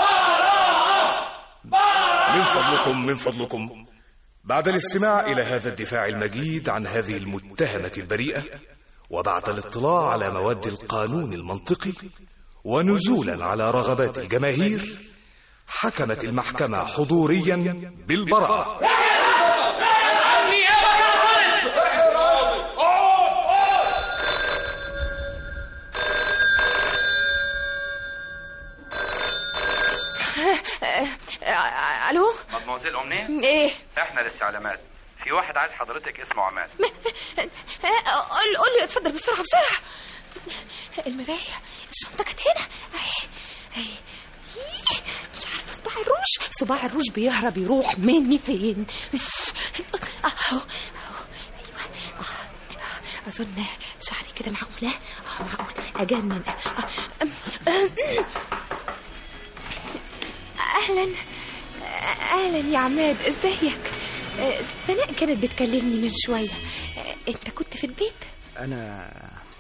براءة من فضلكم من فضلكم بعد الاستماع إلى هذا الدفاع المجيد عن هذه المتهمة البريئة وبعد الاطلاع على مواد القانون المنطقي ونزولا على رغبات الجماهير حكمت المحكمة حضوريا بالبراءة الو مدموزيل أمنية ايه احنا الاستعلامات في واحد عايز حضرتك اسمه عماد آه، قول قول لي اتفضل بسرعه بسرعه المرايه الشنطه كانت هنا أهي. أهي. إيه، مش عارفه صباع الروج صباع الروج بيهرب يروح مني فين اهو اهو ايوه آه، اظن شعري كده معقوله اه معقول اجنن آه، أم، أم، اهلا اهلا يا عماد ازيك آه، سناء كانت بتكلمني من شويه آه، انت كنت في البيت أنا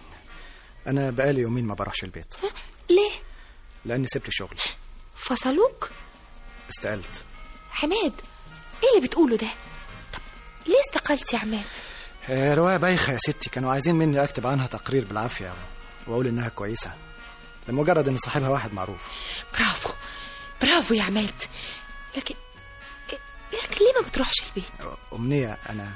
أنا بقالي يومين ما بروحش البيت ليه لأني سبت الشغل فصلوك استقلت عماد ايه اللي بتقوله ده طب ليه استقلت يا عماد آه، رواية بايخة يا ستي كانوا عايزين مني أكتب عنها تقرير بالعافية وأقول إنها كويسة لمجرد إن صاحبها واحد معروف برافو برافو يا عماد لكن لكن ليه ما بتروحش البيت أمنية أنا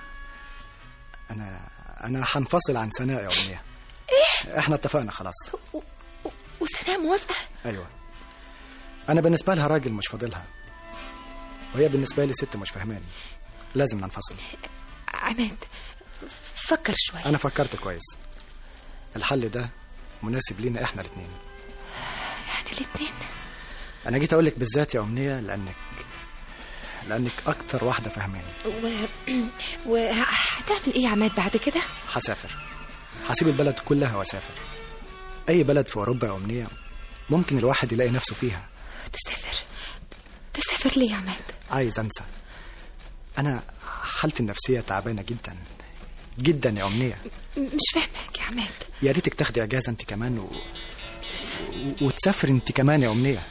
أنا أنا هنفصل عن سناء يا أمنية ايه إحنا اتفقنا خلاص وسناء موافقه أيوة أنا بالنسبة لها راجل مش فاضلها وهي بالنسبة لي ست مش فاهماني لازم ننفصل عماد فكر شوي أنا فكرت كويس الحل ده مناسب لينا إحنا الاتنين احنا الاتنين أنا جيت أقولك بالذات يا أمنية لأنك لأنك أكتر واحدة فاهماني و... وهتعمل ايه يا عماد بعد كده هسافر هسيب البلد كلها وأسافر أي بلد في أوروبا يا أمنية ممكن الواحد يلاقي نفسه فيها تسافر تسافر ليه يا عماد عايز أنسى أنا حالتي النفسية تعبانة جدا جدا يا أمنية م- مش فاهمك يا عماد يا ريتك تاخدي اجازه انت كمان و... و... وتسافري انت كمان يا امنيه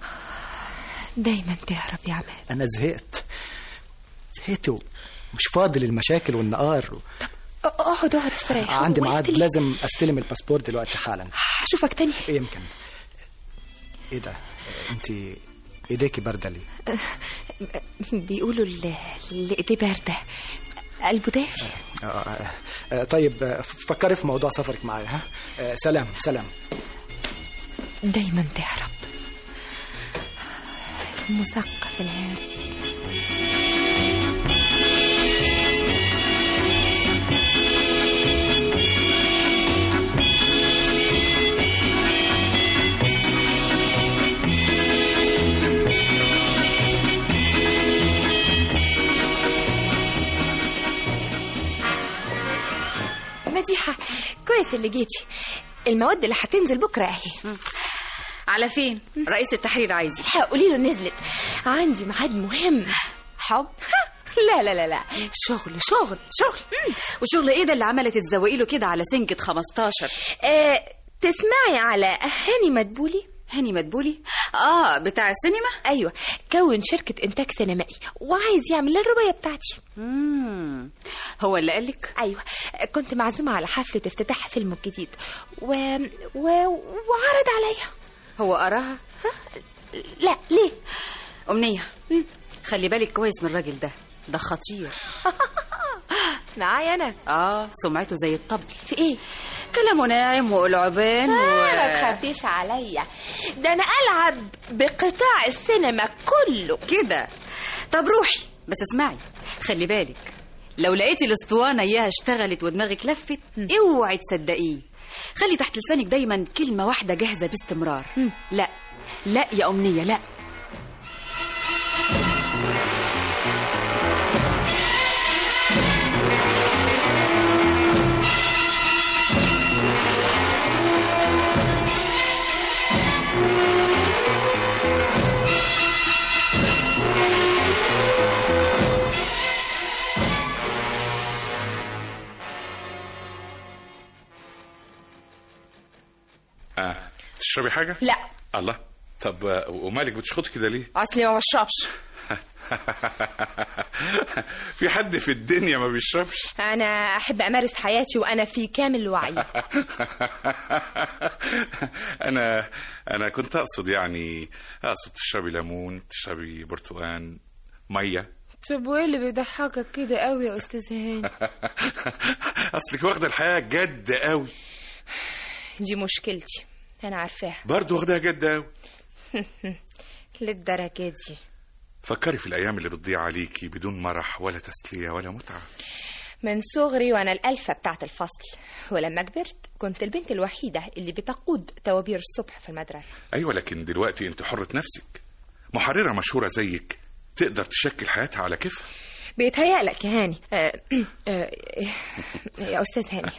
دايما تهرب يا عماد انا زهقت زهقت ومش فاضي للمشاكل والنقار و... اقعد اقعد استريح عندي وقت ميعاد لي. لازم استلم الباسبور دلوقتي حالا هشوفك تاني يمكن ايه ده انت ايديكي بارده ليه بيقولوا ال- الايدي بارده قلبه دافي آه، آه، آه، طيب آه، فكري في موضوع سفرك معايا ها آه، سلام سلام دايما تهرب مثقف الهارب مديحة كويس اللي جيتي المواد اللي هتنزل بكرة اهي على فين رئيس التحرير عايزك لا قولي له نزلت عندي ميعاد مهم حب لا لا لا لا شغل شغل شغل وشغل ايه ده اللي عملت تزوقي له كده على سنجة 15 آه تسمعي على هاني مدبولي هاني مدبولي اه بتاع السينما ايوه كون شركه انتاج سينمائي وعايز يعمل الروايه بتاعتي مم. هو اللي قالك ايوه كنت معزومه على حفله افتتاح فيلمه الجديد و... و... وعرض عليا هو قراها لا ليه أمنية خلي بالك كويس من الراجل ده ده خطير معايا انا اه سمعته زي الطبل في ايه كلامه ناعم وقلعبان و... ما تخافيش عليا ده انا العب بقطاع السينما كله كده طب روحي بس اسمعي خلي بالك لو لقيتي الاسطوانه اياها اشتغلت ودماغك لفت اوعي تصدقيه خلي تحت لسانك دايما كلمه واحده جاهزه باستمرار لا لا يا امنيه لا آه. تشربي حاجة؟ لا الله طب آه، ومالك بتشخطي كده ليه؟ اصلي ما بشربش في حد في الدنيا ما بيشربش انا احب امارس حياتي وانا في كامل وعي انا انا كنت اقصد يعني اقصد تشربي ليمون تشربي برتقان ميه طب وايه اللي بيضحكك كده قوي يا استاذ هاني اصلك واخده الحياه جد قوي دي مشكلتي انا عارفاها برضه واخدها جد قوي للدرجه دي فكري في الايام اللي بتضيع عليكي بدون مرح ولا تسليه ولا متعه من صغري وانا الالفه بتاعت الفصل ولما كبرت كنت البنت الوحيده اللي بتقود توابير الصبح في المدرسه ايوه لكن دلوقتي انت حره نفسك محرره مشهوره زيك تقدر تشكل حياتها على كيفها بيتهيألك يا هاني آه، آه، يا استاذ هاني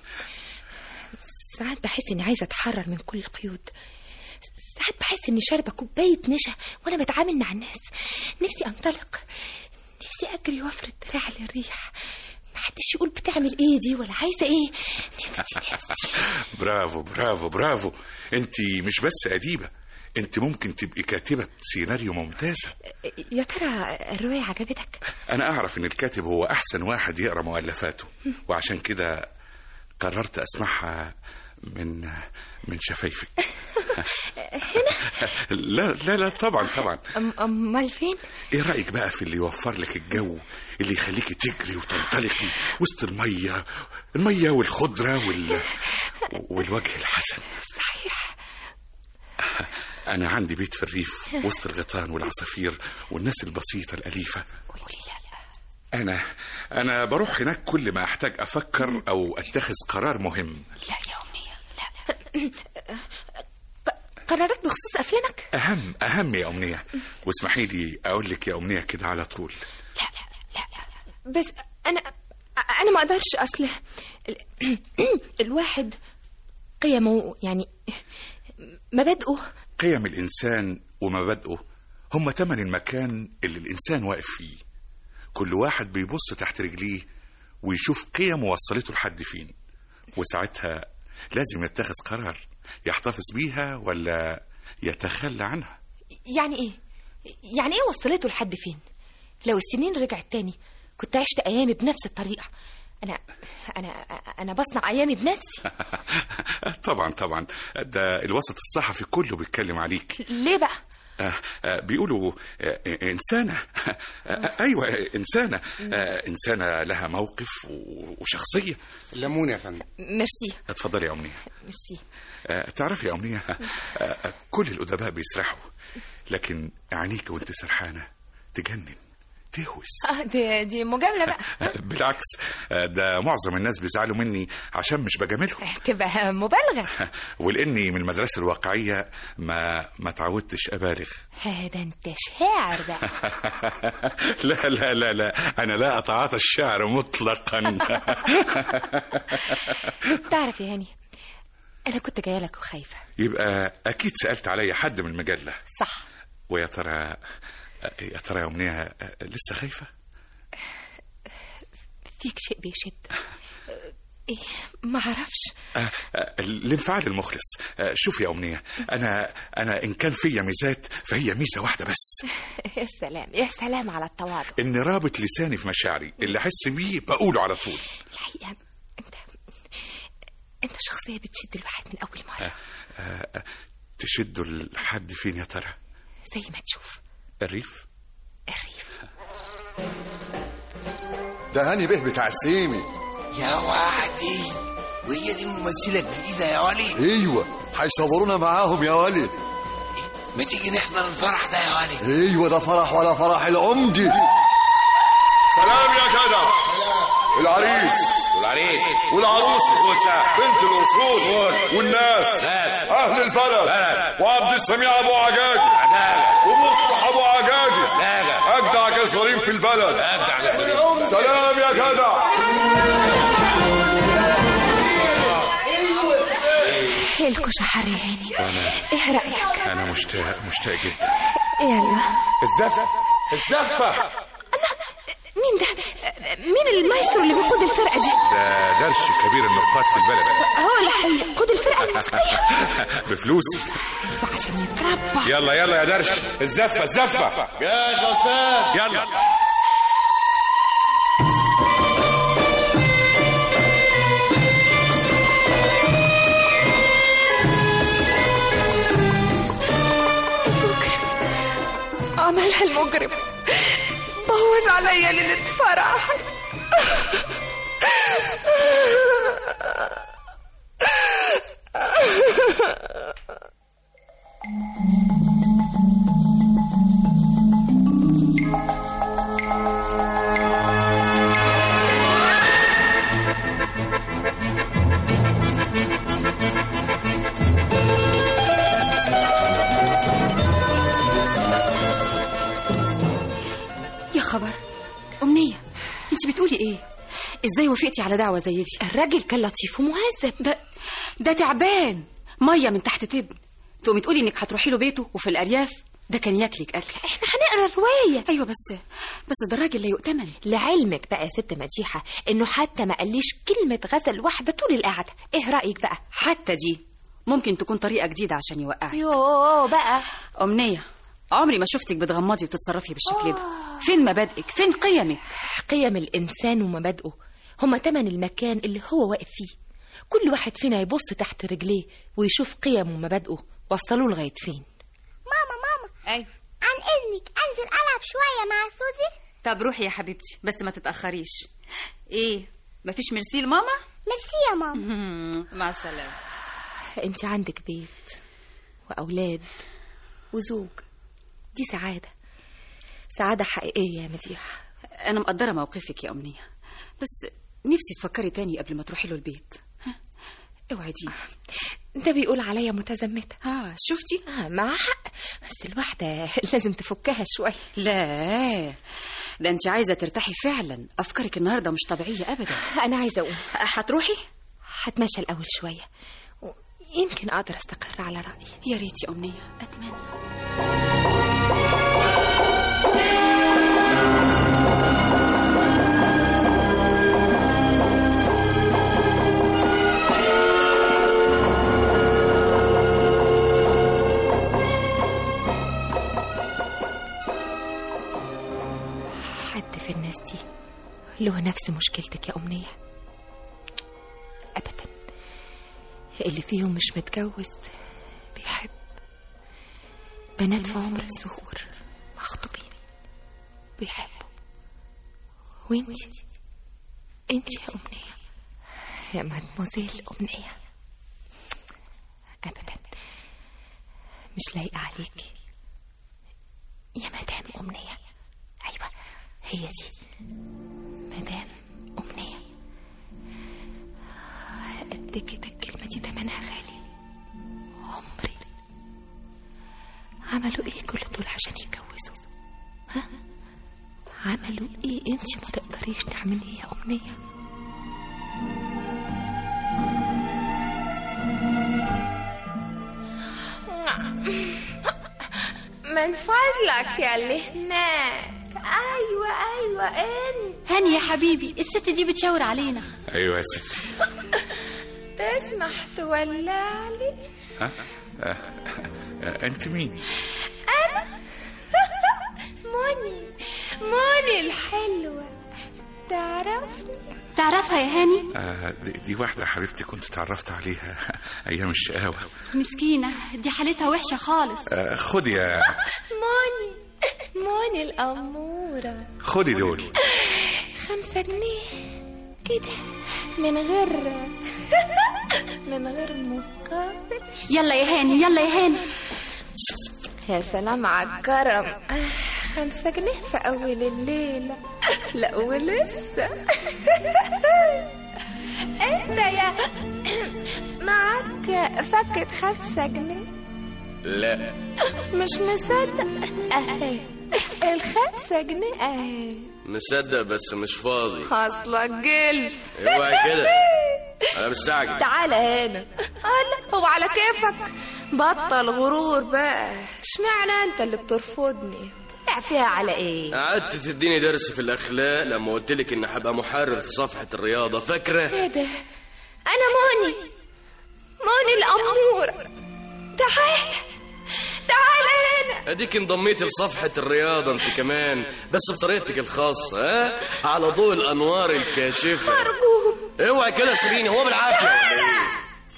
ساعات بحس اني عايزه اتحرر من كل القيود ساعات بحس اني شاربه كوبايه نشا وانا بتعامل مع الناس نفسي انطلق نفسي اجري وافرد دراعي للريح محدش يقول بتعمل ايه دي ولا عايزه ايه نفسي نفسي برافو برافو برافو انت مش بس اديبه انت ممكن تبقي كاتبه سيناريو ممتازه يا ترى الروايه عجبتك انا اعرف ان الكاتب هو احسن واحد يقرا مؤلفاته وعشان كده قررت اسمعها من من شفايفك هنا لا لا لا طبعا طبعا أم- امال فين ايه رايك بقى في اللي يوفر لك الجو اللي يخليكي تجري وتنطلقي وسط الميه الميه والخضره وال والوجه الحسن صحيح انا عندي بيت في الريف وسط الغيطان والعصافير والناس البسيطه الاليفه انا انا بروح هناك كل ما احتاج افكر او اتخذ قرار مهم لا يا امنيه لا قرارات بخصوص افلامك اهم اهم يا امنيه واسمحي لي اقول لك يا امنيه كده على طول بس انا انا ما اقدرش اصل ال- الواحد قيمه يعني مبادئه قيم الانسان ومبادئه هم تمن المكان اللي الانسان واقف فيه كل واحد بيبص تحت رجليه ويشوف قيمه وصلته لحد فين وساعتها لازم يتخذ قرار يحتفظ بيها ولا يتخلى عنها يعني ايه يعني ايه وصلته لحد فين لو السنين رجعت تاني كنت عشت ايامي بنفس الطريقه انا انا انا بصنع ايامي بنفسي طبعا طبعا ده الوسط الصحفي كله بيتكلم عليك ليه بقى آه، آه، بيقولوا آه، إنسانة آه، أيوة إنسانة آه، إنسانة لها موقف و- وشخصية ليمون يا فندم ميرسي اتفضلي يا أمنية ميرسي آه، تعرفي يا أمنية آه، آه، كل الأدباء بيسرحوا لكن عينيك وانت سرحانة تجنن تهوس اه دي دي مجامله بقى آه، بالعكس آه، ده معظم الناس بيزعلوا مني عشان مش بجاملهم تبقى مبالغه ولاني من المدرسه الواقعيه ما ما تعودتش ابالغ هذا انت شاعر بقى لا لا لا لا انا لا اتعاطى الشعر مطلقا تعرف يا هاني انا كنت جايه لك وخايفه يبقى اكيد سالت عليا حد من المجله صح ويا ترى يا ترى يا امنيه لسه خايفه فيك شيء بيشد ايه ما اعرفش آه، آه، الانفعال المخلص آه، شوف يا أمنية أنا أنا إن كان فيا ميزات فهي ميزة واحدة بس يا سلام يا سلام على التواضع إن رابط لساني في مشاعري اللي أحس بيه بقوله على طول الحقيقه انت انت شخصيه بتشد الواحد من اول مره آه، آه، آه، تشدوا لحد فين يا ترى زي ما تشوف الريف ده هاني به بتاع السيمي يا وعدي وهي دي الممثلة الجديدة يا ولي ايوه هيصورونا معاهم يا ولي ما تيجي نحضر الفرح ده يا ولي ايوه ده فرح ولا فرح العمدي سلام يا جدع العريس والعريس والعروسة بنت الأصول والناس ناس أهل البلد وعبد السميع أبو عجاجي عدالة ومصلح أبو عجاجي لاجة أجدع جزرين في البلد أجدع جزرين. سلام يا جدع الكوشه حر يا هاني وأنا ايه رايك أنا مشتاق مشتاق جدا يلا الزفة الزفة مين ده مين المايسترو اللي بيقود الفرقه دي ده درش كبير النقاد في البلد هو اللي هيقود الفرقه الموسيقيه بفلوس وعشان يتربى يلا يلا يا درش الزفة الزفة جاهز يا أستاذ يلا عملها المجرم بوظ عليا ليلة فرح يا خبر أمنية انت بتقولي ايه ازاي وافقتي على دعوة زي دي الراجل كان لطيف ومهذب ده ده تعبان مية من تحت تبن تقومي تقولي انك هتروحي له بيته وفي الأرياف ده كان ياكلك أكل احنا هنقرا روايه ايوه بس بس ده راجل لا يؤتمن لعلمك بقى يا ست مديحه انه حتى ما قاليش كلمه غزل واحده طول القعده ايه رايك بقى حتى دي ممكن تكون طريقة جديدة عشان يوقعك يوه بقى أمنية عمري ما شفتك بتغمضي وتتصرفي بالشكل ده فين مبادئك فين قيمك قيم الانسان ومبادئه هما تمن المكان اللي هو واقف فيه كل واحد فينا يبص تحت رجليه ويشوف قيمه ومبادئه وصلوه لغايه فين ماما ماما ايوه عن اذنك انزل العب شويه مع سوزي طب روحي يا حبيبتي بس ما تتأخريش ايه مفيش ميرسي لماما ميرسي يا ماما مع السلامة انت عندك بيت واولاد وزوج دي سعاده سعاده حقيقيه يا مديحه أنا مقدرة موقفك يا أمنية بس نفسي تفكري تاني قبل ما تروحي له البيت ها؟ اوعي دي ده بيقول عليا متزمته اه شفتي آه مع حق بس الواحده لازم تفكها شويه لا ده انت عايزة ترتاحي فعلا أفكارك النهاردة مش طبيعية أبدا انا عايزه اقوم هتروحي هتمشى الاول شويه يمكن اقدر استقر على رايي يا ريت يا أمنية أتمنى حد في الناس دي له نفس مشكلتك يا أمنية أبدا اللي فيهم مش متجوز بيحب بنات في عمر الزهور مخطوبين بيحبوا وانتي انتي يا أمنية يا مادموزيل أمنية أبدا مش لايقة عليكي يا مدام أمنية أيوة هي دي مدام أمنية قد كده الكلمة دي تمنها غالي عمري عملوا ايه كل دول عشان يتجوزوا ها عملوا ايه انت ما تقدريش تعمليه يا أمنية من فضلك يا اللي هناك ايوه ايوه انت هاني يا حبيبي الست دي بتشاور علينا ايوه يا ستي تسمح تولع لي ها آه، آه، انت مين انا موني موني الحلوه تعرفني تعرفها يا هاني آه، دي, دي واحده حبيبتي كنت اتعرفت عليها ايام الشقاوه مسكينة دي حالتها وحشة خالص آه، خدي يا موني موني الأمورة خدي دول خمسة جنيه كده من غير من غير مقابل يلا يا هاني يلا يا هاني يا سلام على الكرم خمسة جنيه في أول الليلة لا ولسه أنت يا معاك فكة خمسة جنيه لا مش مصدق أهي الخمسة جنيه أهي مصدق بس مش فاضي أصلك جلف اوعي كده انا مستعجل تعالى هنا قال هو على كيفك بطل غرور بقى اشمعنى انت اللي بترفضني طلع فيها على ايه قعدت تديني درس في الاخلاق لما قلت لك ان هبقى محرر في صفحه الرياضه فاكره ايه ده انا موني موني الاموره تعالى تعالى هنا اديك انضميتي لصفحه الرياضه انت كمان بس بطريقتك الخاصه ها على ضوء الانوار الكاشفه ارجوك اوعي كده سيبيني هو بالعافيه ولا ايه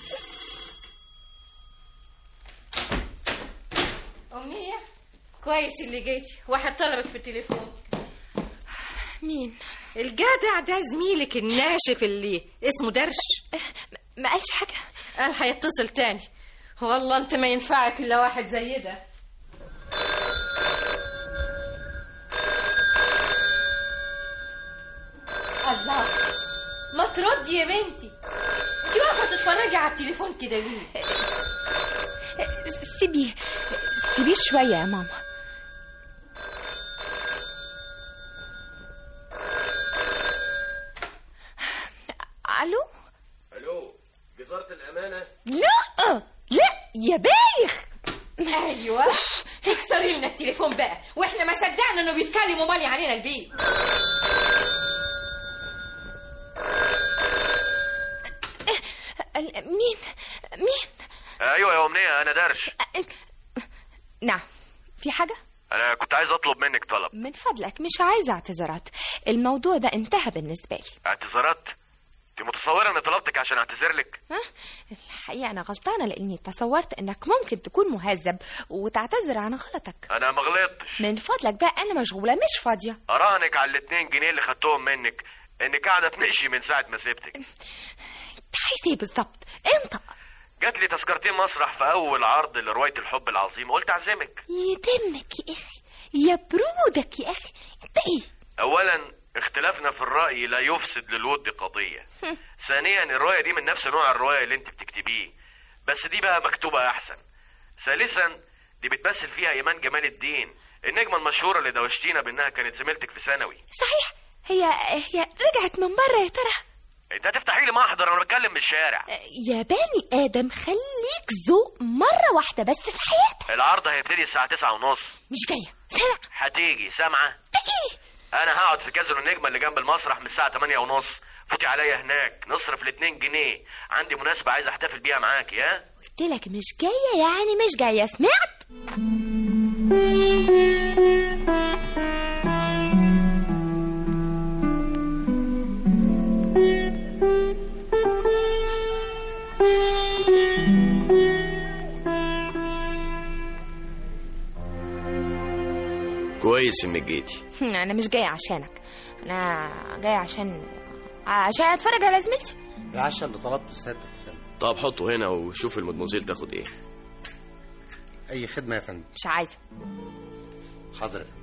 أمنية كويس اللي جيتي واحد طلبك في التليفون مين الجدع ده زميلك الناشف اللي اسمه درش ما قالش حاجة قال هيتصل تاني والله انت ما ينفعك الا واحد زي ده الله ما تردي يا بنتي انت واقفه تتفرجي على التليفون كده ليه سيبيه سيبيه شوية يا ماما الو الو وزاره الامانه لا لا يا بايخ ايوه اكسري لنا التليفون بقى واحنا ما صدقنا انه بيتكلم ومالي علينا البيت ال- مين مين ايوه يا امنيه انا درش نعم في حاجة انا كنت عايز اطلب منك طلب من فضلك مش عايزة اعتذارات الموضوع ده انتهى بالنسبة لي اعتذارات انت متصوره اني طلبتك عشان اعتذر لك ها؟ الحقيقة أنا غلطانة لأني تصورت إنك ممكن تكون مهذب وتعتذر عن غلطك انا ما غلطتش من فضلك بقى أنا مشغولة مش فاضية اراهنك على الاتنين جنيه اللي خدتهم منك انك قاعده تنقشي من ساعه ما سبتك أنت عايز إيه بالظبط؟ أنت جات لي تذكرتين مسرح في اول عرض لروايه الحب العظيم قلت اعزمك يدمك يا أخي يا برودك يا أخي أنت إيه؟ اولا اختلافنا في الراي لا يفسد للود قضيه ثانيا الروايه دي من نفس نوع الروايه اللي انت بتكتبيه بس دي بقى مكتوبه احسن ثالثا دي بتمثل فيها ايمان جمال الدين النجمه المشهوره اللي دوشتينا بانها كانت زميلتك في ثانوي صحيح هي هي رجعت من بره يا ترى انت هتفتحي لي محضر انا بتكلم من الشارع يا بني آدم خليك ذوق مرة واحدة بس في حياتك العرض هيبتدي الساعه تسعة ونص مش جاية سامع هتيجي سامعه ايه انا هقعد في كازينو النجمه اللي جنب المسرح من الساعه 8 ونص فوتي عليا هناك نصرف الاتنين جنيه عندي مناسبه عايز احتفل بيها معاكي ها قلت لك مش جاية يعني مش جاية سمعت كويس انك جيتي أنا مش جاية عشانك أنا جاية عشان عشان أتفرج على زميلتي العشاء اللي طلبته سيادتك يا فندم طب حطه هنا وشوف المدموزيل تاخد ايه اي خدمه يا فندم مش عايزة حاضر يا فندم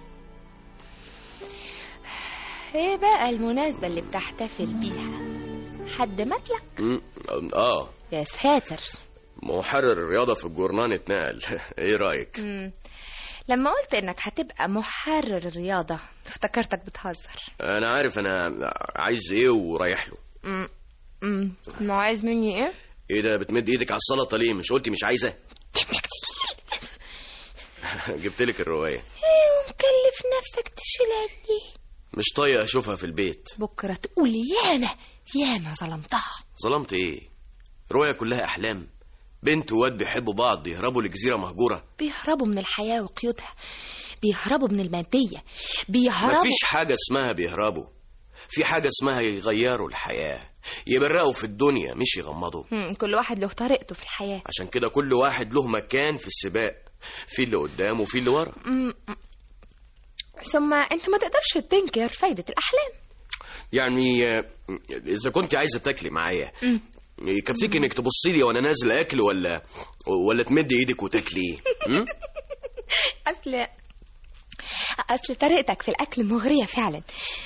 ايه بقى المناسبة اللي بتحتفل بيها حد ماتلك مم، اه يا ساتر محرر الرياضه في الجورنان اتنقل ايه رايك مم. لما قلت انك هتبقى محرر الرياضة افتكرتك بتهزر انا عارف انا عايز ايه ورايح له مم. مم. ما عايز مني ايه ايه ده بتمد ايدك على السلطه ليه مش قلتي مش عايزه جبت لك الروايه ايه ومكلف نفسك تشيلها ليه مش طايق اشوفها في البيت بكرة تقول ياما ياما ظلمتها ظلمت ايه رؤيا كلها احلام بنت وواد بيحبوا بعض يهربوا لجزيره مهجوره بيهربوا من الحياة وقيودها بيهربوا من المادية بيهربوا مفيش حاجه اسمها بيهربوا في حاجه اسمها يغيروا الحياه يبرقوا في الدنيا مش يغمضوا مم، كل واحد له طريقته في الحياة عشان كده كل واحد له مكان في السباق في اللي قدام وفي اللي ورا مم، مم. ثم انت ما تقدرش تنكر فايدة الأحلام يعني آه، اذا كنت عايزه تاكلي معايا مم. يكفيك انك تبصي لي وانا نازل اكل ولا ولا تمد ايدك وتاكلي م? أصل أصل طريقتك في الأكل مغرية فعلا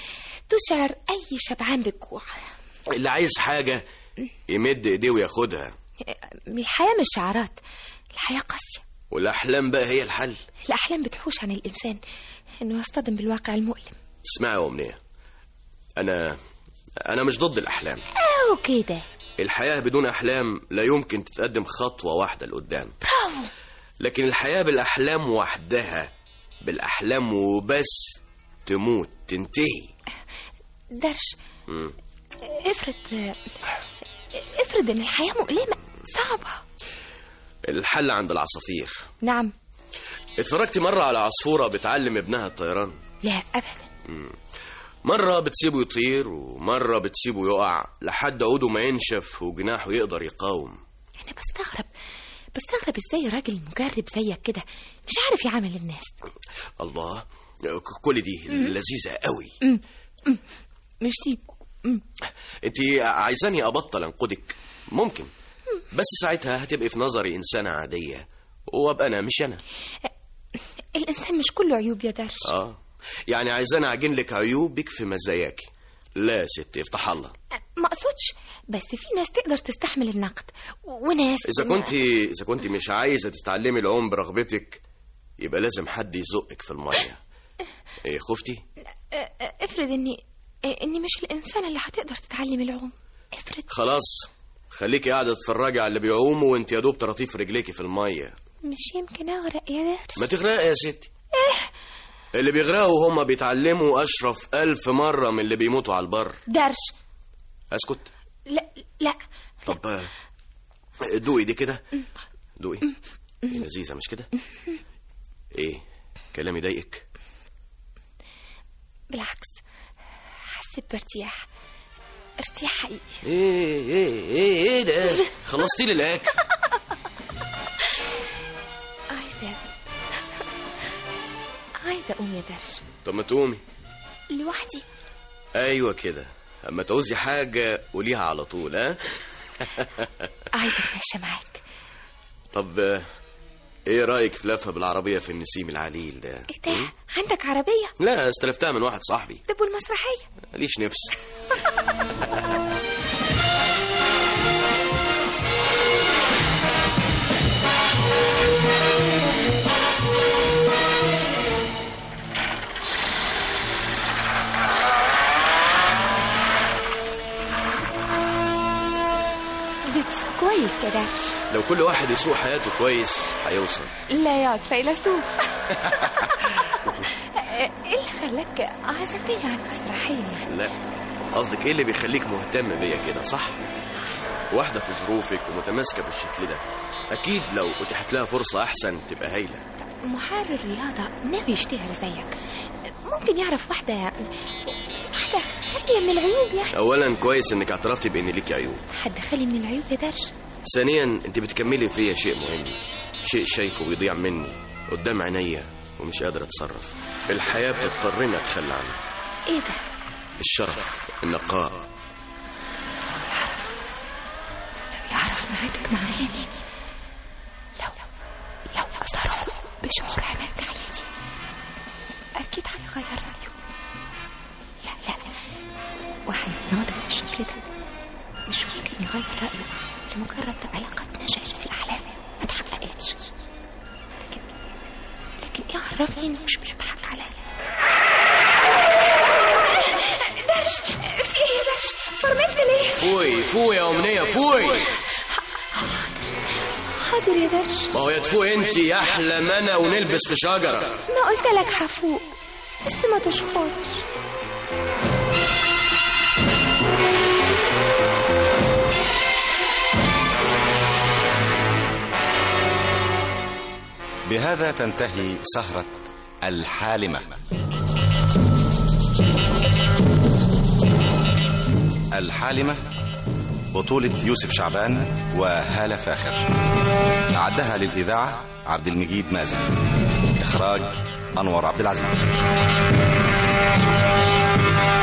تشعر أي شبعان بالجوع اللي عايز حاجه يمد ايديه وياخدها الحياة مش شعارات الحياة قاسية والاحلام بقى هي الحل الأحلام بتحوش عن الإنسان إنه يصطدم بالواقع المؤلم اسمعي يا امنيه انا انا مش ضد الاحلام أو كده الحياه بدون احلام لا يمكن تتقدم خطوه واحده لقدام برافو لكن الحياه بالاحلام وحدها بالاحلام وبس تموت تنتهي درش مم. افرض افرض إن الحياة مؤلمة صعبة الحل عند العصافير نعم اتفرجت مرة على عصفورة بتعلم ابنها الطيران لا أبدا مم. مرة بتسيبه يطير ومرة بتسيبه يقع لحد عوده ما ينشف وجناحه يقدر يقاوم أنا بستغرب بستغرب إزاي راجل مجرب زيك كده مش عارف يعامل الناس الله ك- كل دي مم. لذيذة قوي مم. مم. ميرسي انت عايزاني ابطل انقدك ممكن بس ساعتها هتبقي في نظري انسانة عادية وابقى انا مش انا الإنسان مش كله عيوب يا درش اه يعني عايزاني اعجن لك عيوبك في مزاياكي لا يا ستي افتح الله ما أقصدش بس في ناس تقدر تستحمل النقد وناس اذا كنت اذا كنت مش عايزه تتعلمي العوم برغبتك يبقى لازم حد يزقك في الميه ايه خفتي أ- أ- افرض إني إني مش الإنسان اللي هتقدر تتعلم العوم خلاص خليكي قاعده تتفرجي على اللي بيعوموا وانت يا دوب ترطيف رجليكي في الميه مش يمكن أغرق يا درش ما تغرقي يا ستي اللي بيغرقوا هم بيتعلموا اشرف الف مره من اللي بيموتوا على البر درش اسكت لا لا طب آه، دوقي دي كده دوقي دي لذيذه مش كده ايه كلامي ضايقك بالعكس حسيت بارتياح ارتياح حقيقي ايه ايه ايه ايه ده خلصتي لي الاكل عايزة عايزة أقوم يا درش طب ما تقومي لوحدي ايوه كده اما تعوزي حاجه قوليها على طول ها عايزة أتمشى معاك طب آه، ايه رايك في لفه بالعربيه في النسيم العليل ده إيه ده عندك عربية لا استلفتها من واحد صاحبي طب والمسرحية ماليش نفس بتسوق كويس يا درش لو كل واحد يسوق حياته كويس هيوصل لا يا فيلسوف ايه اللي خلاك عزمتني عن مسرحية يعني لا قصدك ايه اللي بيخليك مهتم بيا كده صح واحدة في ظروفك ومتماسكة بالشكل ده أكيد لو أتيحت لها فرصة أحسن تبقى هايلة محرر رياضة ناوي يشتهر زيك ممكن يعرف واحدة واحدة خالية من العيوب يعني أولا كويس إنك اعترفتي بإن ليكي عيوب حد خالي من العيوب يا درش ثانيا أنت بتكملي فيا شيء مهم شيء شايفه بيضيع مني قدام عينيا ومش قادر أتصرف الحياة بتضطرني أتخلى عنه ايه ده الشرف النقاء يعرف معادك معاني لو لو أثره بشعور عماد ناحيتي أكيد هيغير رأيه لا لا واحد ناضج بالشكل ده مش ممكن يغير رأيه لمجرد علاقتنا شايفة في الأحلام ما اتحققتش لكن لكن إيه عرفني إنه مش بيضحك عليا درش في إيه يا درش فرملت ليه؟ فوي فوي يا أمنية فوي حاضر يا درش ما هو يدفو انت يا احلى منى ونلبس في شجره ما قلت لك هفوق بس ما تشخطش بهذا تنتهي سهرة الحالمة الحالمة بطولة يوسف شعبان وهالة فاخر أعدها للإذاعة عبد المجيد مازن إخراج أنور عبد العزيز